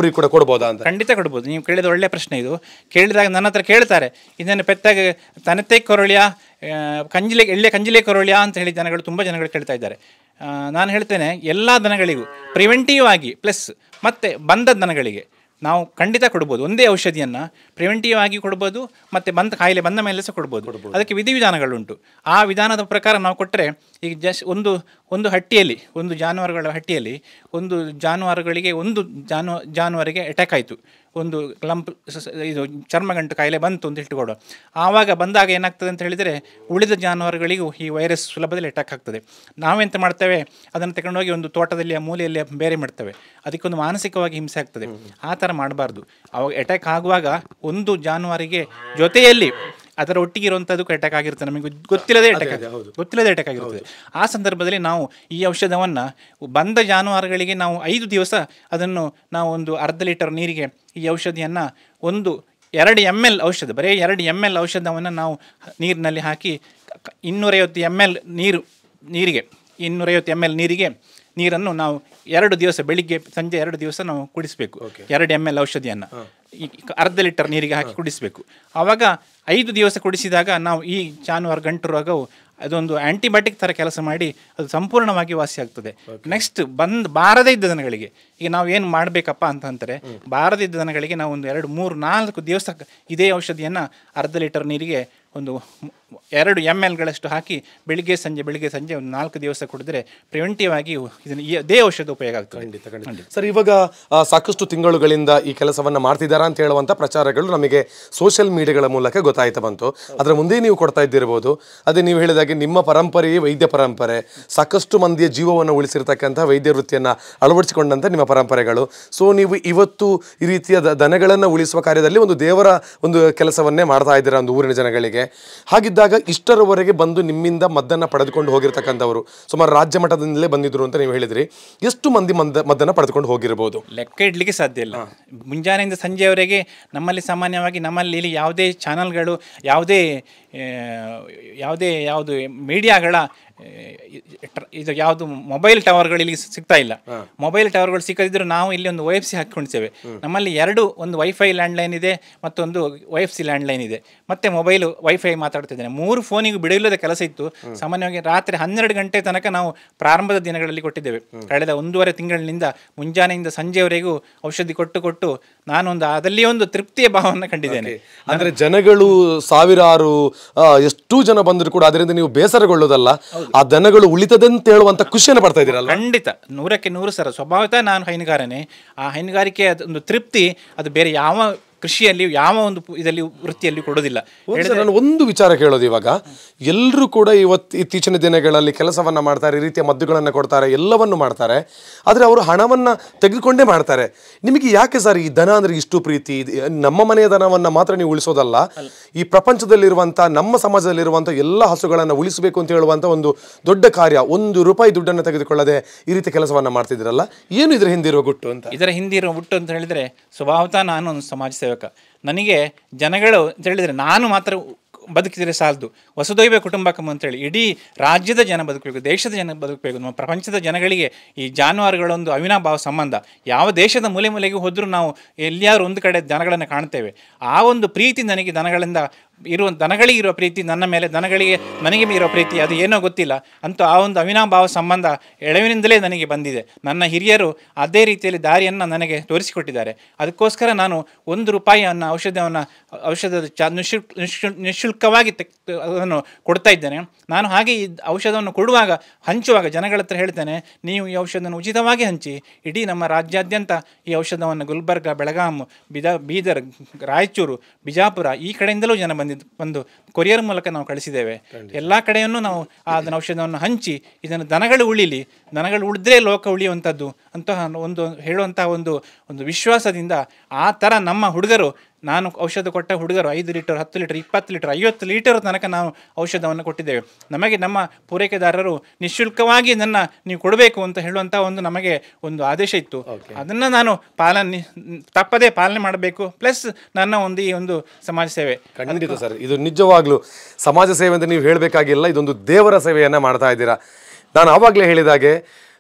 Speaker 2: ಕೊಡ್ಬೋದಾ ಅಂತ
Speaker 3: ಖಂಡಿತ ಕೊಡ್ಬೋದು ನೀವು ಕೇಳಿದ ಒಳ್ಳೆಯ ಪ್ರಶ್ನೆ ಇದು ಕೇಳಿದಾಗ ನನ್ನ ಹತ್ರ ಕೇಳ್ತಾರೆ ಇದನ್ನು ಪೆತ್ತಾಗ ತನತೆ ಕೊರಳಿಯ ಆ, ಕಂಜಿಲೆ ಎಳ್ಳೆ ಕಂಜಿಲೆ ಕೊರಳಿಯ ಅಂತ ಹೇಳಿ ಜನಗಳು ತುಂಬ ಜನಗಳು ಕೇಳ್ತಾ ಇದ್ದಾರೆ ಆ, ನಾನು ಹೇಳ್ತೇನೆ ಎಲ್ಲ ದನಗಳಿಗೂ ಪ್ರಿವೆಂಟಿವ್ ಆಗಿ ಪ್ಲಸ್ ಮತ್ತೆ ಬಂದ ದನಗಳಿಗೆ ನಾವು ಖಂಡಿತ ಕೊಡ್ಬೋದು ಒಂದೇ ಔಷಧಿಯನ್ನು ಪ್ರಿವೆಂಟಿವ್ ಆಗಿ ಕೊಡ್ಬೋದು ಮತ್ತು ಬಂದ ಕಾಯಿಲೆ ಬಂದ ಮೇಲೆ ಸಹ ಕೊಡ್ಬೋದು ಅದಕ್ಕೆ ವಿಧಿವಿಧಾನಗಳುಂಟು ಆ ವಿಧಾನದ ಪ್ರಕಾರ ನಾವು ಕೊಟ್ಟರೆ ಈಗ ಜಸ್ಟ್ ಒಂದು ಒಂದು ಹಟ್ಟಿಯಲ್ಲಿ ಒಂದು ಜಾನುವಾರುಗಳ ಹಟ್ಟಿಯಲ್ಲಿ ಒಂದು ಜಾನುವಾರುಗಳಿಗೆ ಒಂದು ಜಾನು ಜಾನುವಾರಿಗೆ ಅಟ್ಯಾಕ್ ಆಯಿತು ಒಂದು ಕ್ಲಂಪ್ ಸ- ಸ- ಇದು ಚರ್ಮಗಂಟು ಕಾಯಿಲೆ ಬಂತು ಅಂತ ಇಟ್ಟುಕೊಡು ಆವಾಗ ಬಂದಾಗ ಏನಾಗ್ತದೆ ಅಂತ ಹೇಳಿದರೆ ಉಳಿದ ಜಾನುವಾರುಗಳಿಗೂ ಈ ವೈರಸ್ ಸುಲಭದಲ್ಲಿ ಅಟ್ಯಾಕ್ ಆಗ್ತದೆ ನಾವೆಂತ ಮಾಡ್ತೇವೆ ಅದನ್ನು ತಗೊಂಡೋಗಿ ಒಂದು ತೋಟದಲ್ಲಿ ಆ ಮೂಲೆಯಲ್ಲಿ ಬೇರೆ ಮಾಡ್ತೇವೆ ಅದಕ್ಕೊಂದು ಮಾನಸಿಕವಾಗಿ ಹಿಂಸೆ ಆಗ್ತದೆ ಆ ಥರ ಮಾಡಬಾರ್ದು ಅವಾಗ ಅಟ್ಯಾಕ್ ಆಗುವಾಗ ಒಂದು ಜಾನುವಾರಿಗೆ ಜೊತೆಯಲ್ಲಿ ಅದರ ಒಟ್ಟಿಗೆ ಇರುವಂಥದ್ದು ಅಟ್ಯಾಕ್ ಆಗಿರುತ್ತೆ ನಮಗೆ ಗೊತ್ತಿಲ್ಲದೆ ಅಟ್ಯಾಕ್ ಗೊತ್ತಿಲ್ಲದೆ ಅಟ್ಯಾಕ್ ಆಗಿರ್ತದೆ ಆ ಸಂದರ್ಭದಲ್ಲಿ ನಾವು ಈ ಔಷಧವನ್ನು ಬಂದ ಜಾನುವಾರುಗಳಿಗೆ ನಾವು ಐದು ದಿವಸ ಅದನ್ನು ನಾವು ಒಂದು ಅರ್ಧ ಲೀಟರ್ ನೀರಿಗೆ ಈ ಔಷಧಿಯನ್ನು ಒಂದು ಎರಡು ಎಮ್ ಎಲ್ ಔಷಧ ಬರೀ ಎರಡು ಎಮ್ ಎಲ್ ಔಷಧವನ್ನು ನಾವು ನೀರಿನಲ್ಲಿ ಹಾಕಿ ಕ- ಇನ್ನೂರೈವತ್ತು ಎಮ್ ಎಲ್ ನೀರು ನೀರಿಗೆ ಇನ್ನೂರೈವತ್ತು ಎಮ್ ಎಲ್ ನೀರಿಗೆ ನೀರನ್ನು ನಾವು ಎರಡು ದಿವಸ ಬೆಳಿಗ್ಗೆ ಸಂಜೆ ಎರಡು ದಿವಸ ನಾವು ಕುಡಿಸಬೇಕು ಎರಡು ಎಮ್ ಎಲ್ ಔಷಧಿಯನ್ನು ಈ ಕ- ಅರ್ಧ ಲೀಟರ್ ನೀರಿಗೆ ಹಾಕಿ ಕುಡಿಸಬೇಕು ಆವಾಗ ಐದು ದಿವಸ ಕುಡಿಸಿದಾಗ ನಾವು ಈ ಜಾನುವಾರು ಗಂಟು ರೋಗವು ಅದೊಂದು ಆ್ಯಂಟಿಬಯೋಟಿಕ್ ಥರ ಕೆಲಸ ಮಾಡಿ ಅದು ಸಂಪೂರ್ಣವಾಗಿ ವಾಸಿ ಆಗ್ತದೆ ನೆಕ್ಸ್ಟ್ ಬಂದ್ ಬಾರದೇ ಇದ್ದ ದನಗಳಿಗೆ ಈಗ ನಾವು ಏನು ಮಾಡಬೇಕಪ್ಪ ಅಂತ ಅಂತಾರೆ ಬಾರದೇ ಇದ್ದ ದನಗಳಿಗೆ ನಾವು ಒಂದು ಎರಡು ಮೂರು ನಾಲ್ಕು ದಿವಸ ಇದೇ ಔಷಧಿಯನ್ನು ಅರ್ಧ ಲೀಟರ್ ನೀರಿಗೆ ಒಂದು ಮ್- ಎರಡು ಎಮ್ ಎಲ್ಗಳಷ್ಟು ಹಾಕಿ ಬೆಳಿಗ್ಗೆ ಸಂಜೆ ಬೆಳಿಗ್ಗೆ ಸಂಜೆ ಒಂದು ನಾಲ್ಕು ದಿವಸ ಕುಡಿದ್ರೆ ಪ್ರಿವೆಂಟಿವ್ ಆಗಿ ಇದನ್ನು ಈ- ಇದೇ ಔಷಧ ಉಪಯೋಗ ಆಗ್ತದೆ
Speaker 2: ಖಂಡಿತ ಖಂಡಿತ ಸರ್ ಇವಾಗ ಆ, ಸಾಕಷ್ಟು ತಿಂಗಳುಗಳಿಂದ ಈ ಕೆಲಸವನ್ನ ಮಾಡ್ತಿದ್ದಾರಾ ಅಂತ ಹೇಳುವಂತ ಪ್ರಚಾರಗಳು ನಮಗೆ ಸೋಷಿಯಲ್ ಮೀಡಿಯಾಗಳ ಮೂಲಕ ಗೊತ್ತಾಯ್ತಾ ಬಂತು ಅದರ ಮುಂದೆ ನೀವು ಕೊಡ್ತಾ ಇದ್ದಿರಬಹುದು ಅದೇ ನೀವು ಹೇಳಿದಾಗೆ ನಿಮ್ಮ ಪರಂಪರೆಯೇ ವೈದ್ಯ ಪರಂಪರೆ ಸಾಕಷ್ಟು ಮಂದಿಯ ಜೀವವನ್ನು ಉಳಿಸಿರ್ತಕ್ಕಂಥ ವೈದ್ಯ ವೃತ್ತಿಯನ್ನ ಅಳವಡಿಸಿಕೊಂಡಂತ ನಿಮ್ಮ ಪರಂಪರೆಗಳು ಸೊ ನೀವು ಇವತ್ತು ಈ ರೀತಿಯ ದ- ದನಗಳನ್ನ ಉಳಿಸುವ ಕಾರ್ಯದಲ್ಲಿ ಒಂದು ದೇವರ ಒಂದು ಕೆಲಸವನ್ನೇ ಮಾಡ್ತಾ ಇದ್ದೀರಾ ಒಂದು ಊರಿನ ಜನಗಳಿಗೆ ಹಾಗಿದ್ದಾಗ ಇಷ್ಟರವರೆಗೆ ಬಂದು ನಿಮ್ಮಿಂದ ಮದ್ದನ್ನ ಪಡೆದುಕೊಂಡು ಹೋಗಿರ್ತಕ್ಕಂಥವರು ಸುಮಾರು ರಾಜ್ಯ ಮಟ್ಟದಿಂದಲೇ ಬಂದಿದ್ರು ಅಂತ ನೀವು ಹೇಳಿದ್ರಿ ಎಷ್ಟು ಮಂದಿ ಮದ್ದ ಮದ್ದನ್ನ ಪಡೆದುಕೊಂಡು ಹೋಗಿರ್ಬೋದು
Speaker 3: ಲೆಕ್ಕ ಇಡ್ಲಿಕ್ಕೆ ಸಾಧ್ಯ ಇಲ್ಲ ಮುಂಜಾನೆಯಿಂದ ಸಂಜೆಯವರೆಗೆ ನಮ್ಮಲ್ಲಿ ಸಾಮಾನ್ಯವಾಗಿ ನಮ್ಮಲ್ಲಿ ಇಲ್ಲಿ ಯಾವುದೇ ಚಾನಲ್ಗಳು ಯಾವುದೇ ಆ, ಯಾವುದೇ ಯಾವುದು ಮೀಡಿಯಾಗಳ ಆ, ಟ್ರ- ಇದು ಯಾವುದು ಮೊಬೈಲ್ ಟವರ್ಗಳು ಇಲ್ಲಿ ಸಿಗ್ತಾ ಇಲ್ಲ ಮೊಬೈಲ್ ಟವರ್ಗಳು ಸಿಕ್ಕದಿದ್ರು ನಾವು ಇಲ್ಲಿ ಒಂದು ವೈಫ್ ಸಿ ಹಾಕೊಂಡಿದ್ದೇವೆ ನಮ್ಮಲ್ಲಿ ಎರಡು ಒಂದು ವೈಫೈ ಲ್ಯಾಂಡ್ಲೈನ್ ಇದೆ ಮತ್ತೊಂದು ವೈಫ್ ಸಿ ಲ್ಯಾಂಡ್ಲೈನ್ ಇದೆ ಮತ್ತೆ ಮೊಬೈಲ್ ವೈಫೈ ಮಾತಾಡ್ತಿದ್ದೇನೆ ಮೂರು ಫೋನಿಗೂ ಬಿಡಿಲ್ಲದ ಕೆಲಸ ಇತ್ತು ಸಾಮಾನ್ಯವಾಗಿ ರಾತ್ರಿ ಹನ್ನೆರಡು ಗಂಟೆ ತನಕ ನಾವು ಪ್ರಾರಂಭದ ದಿನಗಳಲ್ಲಿ ಕೊಟ್ಟಿದ್ದೇವೆ ಕಳೆದ ಒಂದೂವರೆ ತಿಂಗಳಿನಿಂದ ಮುಂಜಾನೆಯಿಂದ ಸಂಜೆವರೆಗೂ ಔಷಧಿ ಕೊಟ್ಟು ಕೊಟ್ಟು ನಾನೊಂದು ಅದಲ್ಲಿ ಒಂದು ತೃಪ್ತಿಯ ಭಾವವನ್ನು ಕಂಡಿದ್ದೇನೆ
Speaker 2: ಅಂದ್ರೆ ಜನಗಳು ಸಾವಿರಾರು ಆ, ಎಷ್ಟು ಜನ ಬಂದ್ರು ಕೂಡ ಅದರಿಂದ ನೀವು ಬೇಸರಗೊಳ್ಳೋದಲ್ಲ ಆ ದನಗಳು ಉಳಿತದಂತ ಹೇಳುವಂತ ಖುಷಿಯನ್ನು ಪಡ್ತಾ ಇದ್ದೀರಲ್ಲ
Speaker 3: ಖಂಡಿತ ನೂರಕ್ಕೆ ನೂರು ಸರ ಸ್ವಭಾವತಃ ನಾನು ಹೈನುಗಾರನೇ ಆ ಹೈನುಗಾರಿಕೆ ಒಂದು ತೃಪ್ತಿ ಅದು ಬೇರೆ ಯಾವ ಕೃಷಿಯಲ್ಲಿ ಯಾವ ಒಂದು ಪು- ಇದರಲ್ಲಿ ವೃತ್ತಿಯಲ್ಲಿ ಕೊಡೋದಿಲ್ಲ
Speaker 2: ಒಂದು ಸಲ ನಾನು ಒಂದು ವಿಚಾರ ಕೇಳೋದು ಇವಾಗ ಎಲ್ಲರೂ ಕೂಡ ಇವತ್ತು ಇತ್ತೀಚಿನ ದಿನಗಳಲ್ಲಿ ಕೆಲಸವನ್ನ ಮಾಡ್ತಾರೆ ಈ ರೀತಿಯ ಮದ್ದುಗಳನ್ನು ಕೊಡ್ತಾರೆ ಎಲ್ಲವನ್ನು ಮಾಡ್ತಾರೆ ಆದರೆ ಅವರು ಹಣವನ್ನ ತೆಗೆದುಕೊಂಡೇ ಮಾಡ್ತಾರೆ ನಿಮಗೆ ಯಾಕೆ ಸರ್ ಈ ದನ ಅಂದ್ರೆ ಇಷ್ಟು ಪ್ರೀತಿ ಇದು ನಮ್ಮ ಮನೆಯ ದನವನ್ನ ಮಾತ್ರ ನೀವು ಉಳಿಸೋದಲ್ಲ ಈ ಪ್ರಪಂಚದಲ್ಲಿರುವಂತ ನಮ್ಮ ಸಮಾಜದಲ್ಲಿರುವಂತ ಎಲ್ಲ ಹಸುಗಳನ್ನು ಉಳಿಸಬೇಕು ಅಂತ ಹೇಳುವಂತ ಒಂದು ದೊಡ್ಡ ಕಾರ್ಯ ಒಂದು ರೂಪಾಯಿ ದುಡ್ಡನ್ನು ತೆಗೆದುಕೊಳ್ಳದೆ ಈ ರೀತಿ ಕೆಲಸವನ್ನ ಮಾಡ್ತಿದ್ದೀರಲ್ಲ ಏನು ಇದ್ರ ಹಿಂದಿರುವ ಗುಟ್ಟು ಅಂತ
Speaker 3: ಇದರ ಹಿಂದಿರೋ ಹುಟ್ಟು ಅಂತ ಹೇಳಿದರೆ ಸ್ವಭಾವತಃ ನಾನು ಒಂದು ಸಮಾಜ ಸೇವಕ ನನಗೆ ಜನಗಳು ಅಂತ ಹೇಳಿದರೆ ನಾನು ಮಾತ್ರ ಬದುಕಿದರೆ ಸಾಲದು ವಸುದೈವ ಕುಟುಂಬಕಂ ಅಂತೇಳಿ ಇಡೀ ರಾಜ್ಯದ ಜನ ಬದುಕಬೇಕು ದೇಶದ ಜನ ಬದುಕಬೇಕು ನಮ್ಮ ಪ್ರಪಂಚದ ಜನಗಳಿಗೆ ಈ ಜಾನುವಾರುಗಳೊಂದು ಅವಿನಾಭಾವ ಸಂಬಂಧ ಯಾವ ದೇಶದ ಮೂಲೆ ಮೂಲೆಗೆ ಹೋದರೂ ನಾವು ಎಲ್ಲಿಯಾದ್ರೂ ಒಂದು ಕಡೆ ದನಗಳನ್ನು ಕಾಣ್ತೇವೆ ಆ ಒಂದು ಪ್ರೀತಿ ನನಗೆ ದನಗಳಿಂದ ಇರುವ ದನಗಳಿಗೆ ಇರುವ ಪ್ರೀತಿ ನನ್ನ ಮೇಲೆ ದನಗಳಿಗೆ ನನಗೆ ಇರೋ ಪ್ರೀತಿ ಅದು ಏನೋ ಗೊತ್ತಿಲ್ಲ ಅಂತೂ ಆ ಒಂದು ಅವಿನಾಭಾವ ಸಂಬಂಧ ಎಳವಿನಿಂದಲೇ ನನಗೆ ಬಂದಿದೆ ನನ್ನ ಹಿರಿಯರು ಅದೇ ರೀತಿಯಲ್ಲಿ ದಾರಿಯನ್ನು ನನಗೆ ತೋರಿಸಿಕೊಟ್ಟಿದ್ದಾರೆ ಅದಕ್ಕೋಸ್ಕರ ನಾನು ಒಂದು ರೂಪಾಯಿಯನ್ನು ಔಷಧವನ್ನು ಔಷಧದ ಚ ನಿಶುಲ್ಕ ನಿಶುಲ್ ನಿಶುಲ್ಕವಾಗಿ ತೆಗ್ ಅದನ್ನು ಕೊಡ್ತಾ ಇದ್ದೇನೆ ನಾನು ಹಾಗೆ ಈ ಔಷಧವನ್ನು ಕೊಡುವಾಗ ಹಂಚುವಾಗ ಜನಗಳ ಹತ್ರ ಹೇಳ್ತೇನೆ ನೀವು ಈ ಔಷಧವನ್ನು ಉಚಿತವಾಗಿ ಹಂಚಿ ಇಡೀ ನಮ್ಮ ರಾಜ್ಯಾದ್ಯಂತ ಈ ಔಷಧವನ್ನು ಗುಲ್ಬರ್ಗ ಬೆಳಗಾಂ ಬಿದ ಬೀದರ್ ರಾಯಚೂರು ಬಿಜಾಪುರ ಈ ಕಡೆಯಿಂದಲೂ ಜನ ಬಂದಿದ್ದು ಬಂದು ಕೊರಿಯರ್ ಮೂಲಕ ನಾವು ಕಳಿಸಿದ್ದೇವೆ ಎಲ್ಲ ಕಡೆಯನ್ನು ನಾವು ಆ ಅದನ್ನ ಔಷಧವನ್ನು ಹಂಚಿ ಇದನ್ನು ದನಗಳು ಉಳಿಲಿ ದನಗಳು ಉಳಿದ್ರೆ ಲೋಕ ಉಳಿಯುವಂಥದ್ದು ಅಂತಹ ಒಂದು ಹೇಳುವಂತಹ ಒಂದು ಒಂದು ವಿಶ್ವಾಸದಿಂದ ಆ ಥರ ನಮ್ಮ ಹುಡುಗರು ನಾನು ಔಷಧ ಕೊಟ್ಟ ಹುಡುಗರು ಐದು ಲೀಟರ್ ಹತ್ತು ಲೀಟರ್ ಇಪ್ಪತ್ತು ಲೀಟರ್ ಐವತ್ತು ಲೀಟರ್ ತನಕ ನಾವು ಔಷಧವನ್ನು ಕೊಟ್ಟಿದ್ದೇವೆ ನಮಗೆ ನಮ್ಮ ಪೂರೈಕೆದಾರರು ನಿಶುಲ್ಕವಾಗಿ ಇದನ್ನು ನೀವು ಕೊಡಬೇಕು ಅಂತ ಹೇಳುವಂಥ ಒಂದು ನಮಗೆ ಒಂದು ಆದೇಶ ಇತ್ತು ಅದನ್ನು ನಾನು ಪಾಲನೆ ತಪ್ಪದೇ ಪಾಲನೆ ಮಾಡಬೇಕು ಪ್ಲಸ್ ನನ್ನ ಒಂದು ಈ ಒಂದು ಸಮಾಜ ಸೇವೆ
Speaker 2: ಖಂಡಿತ ಸರ್ ಇದು ನಿಜವಾಗ್ಲೂ ಸಮಾಜ ಸೇವೆ ಅಂತ ನೀವು ಹೇಳಬೇಕಾಗಿಲ್ಲ ಇದೊಂದು ದೇವರ ಸೇವೆಯನ್ನ ಮಾಡ್ತಾ ಇದ್ದೀರಾ ನಾನು ಆವಾಗಲೇ ಹೇಳಿದಾಗೆ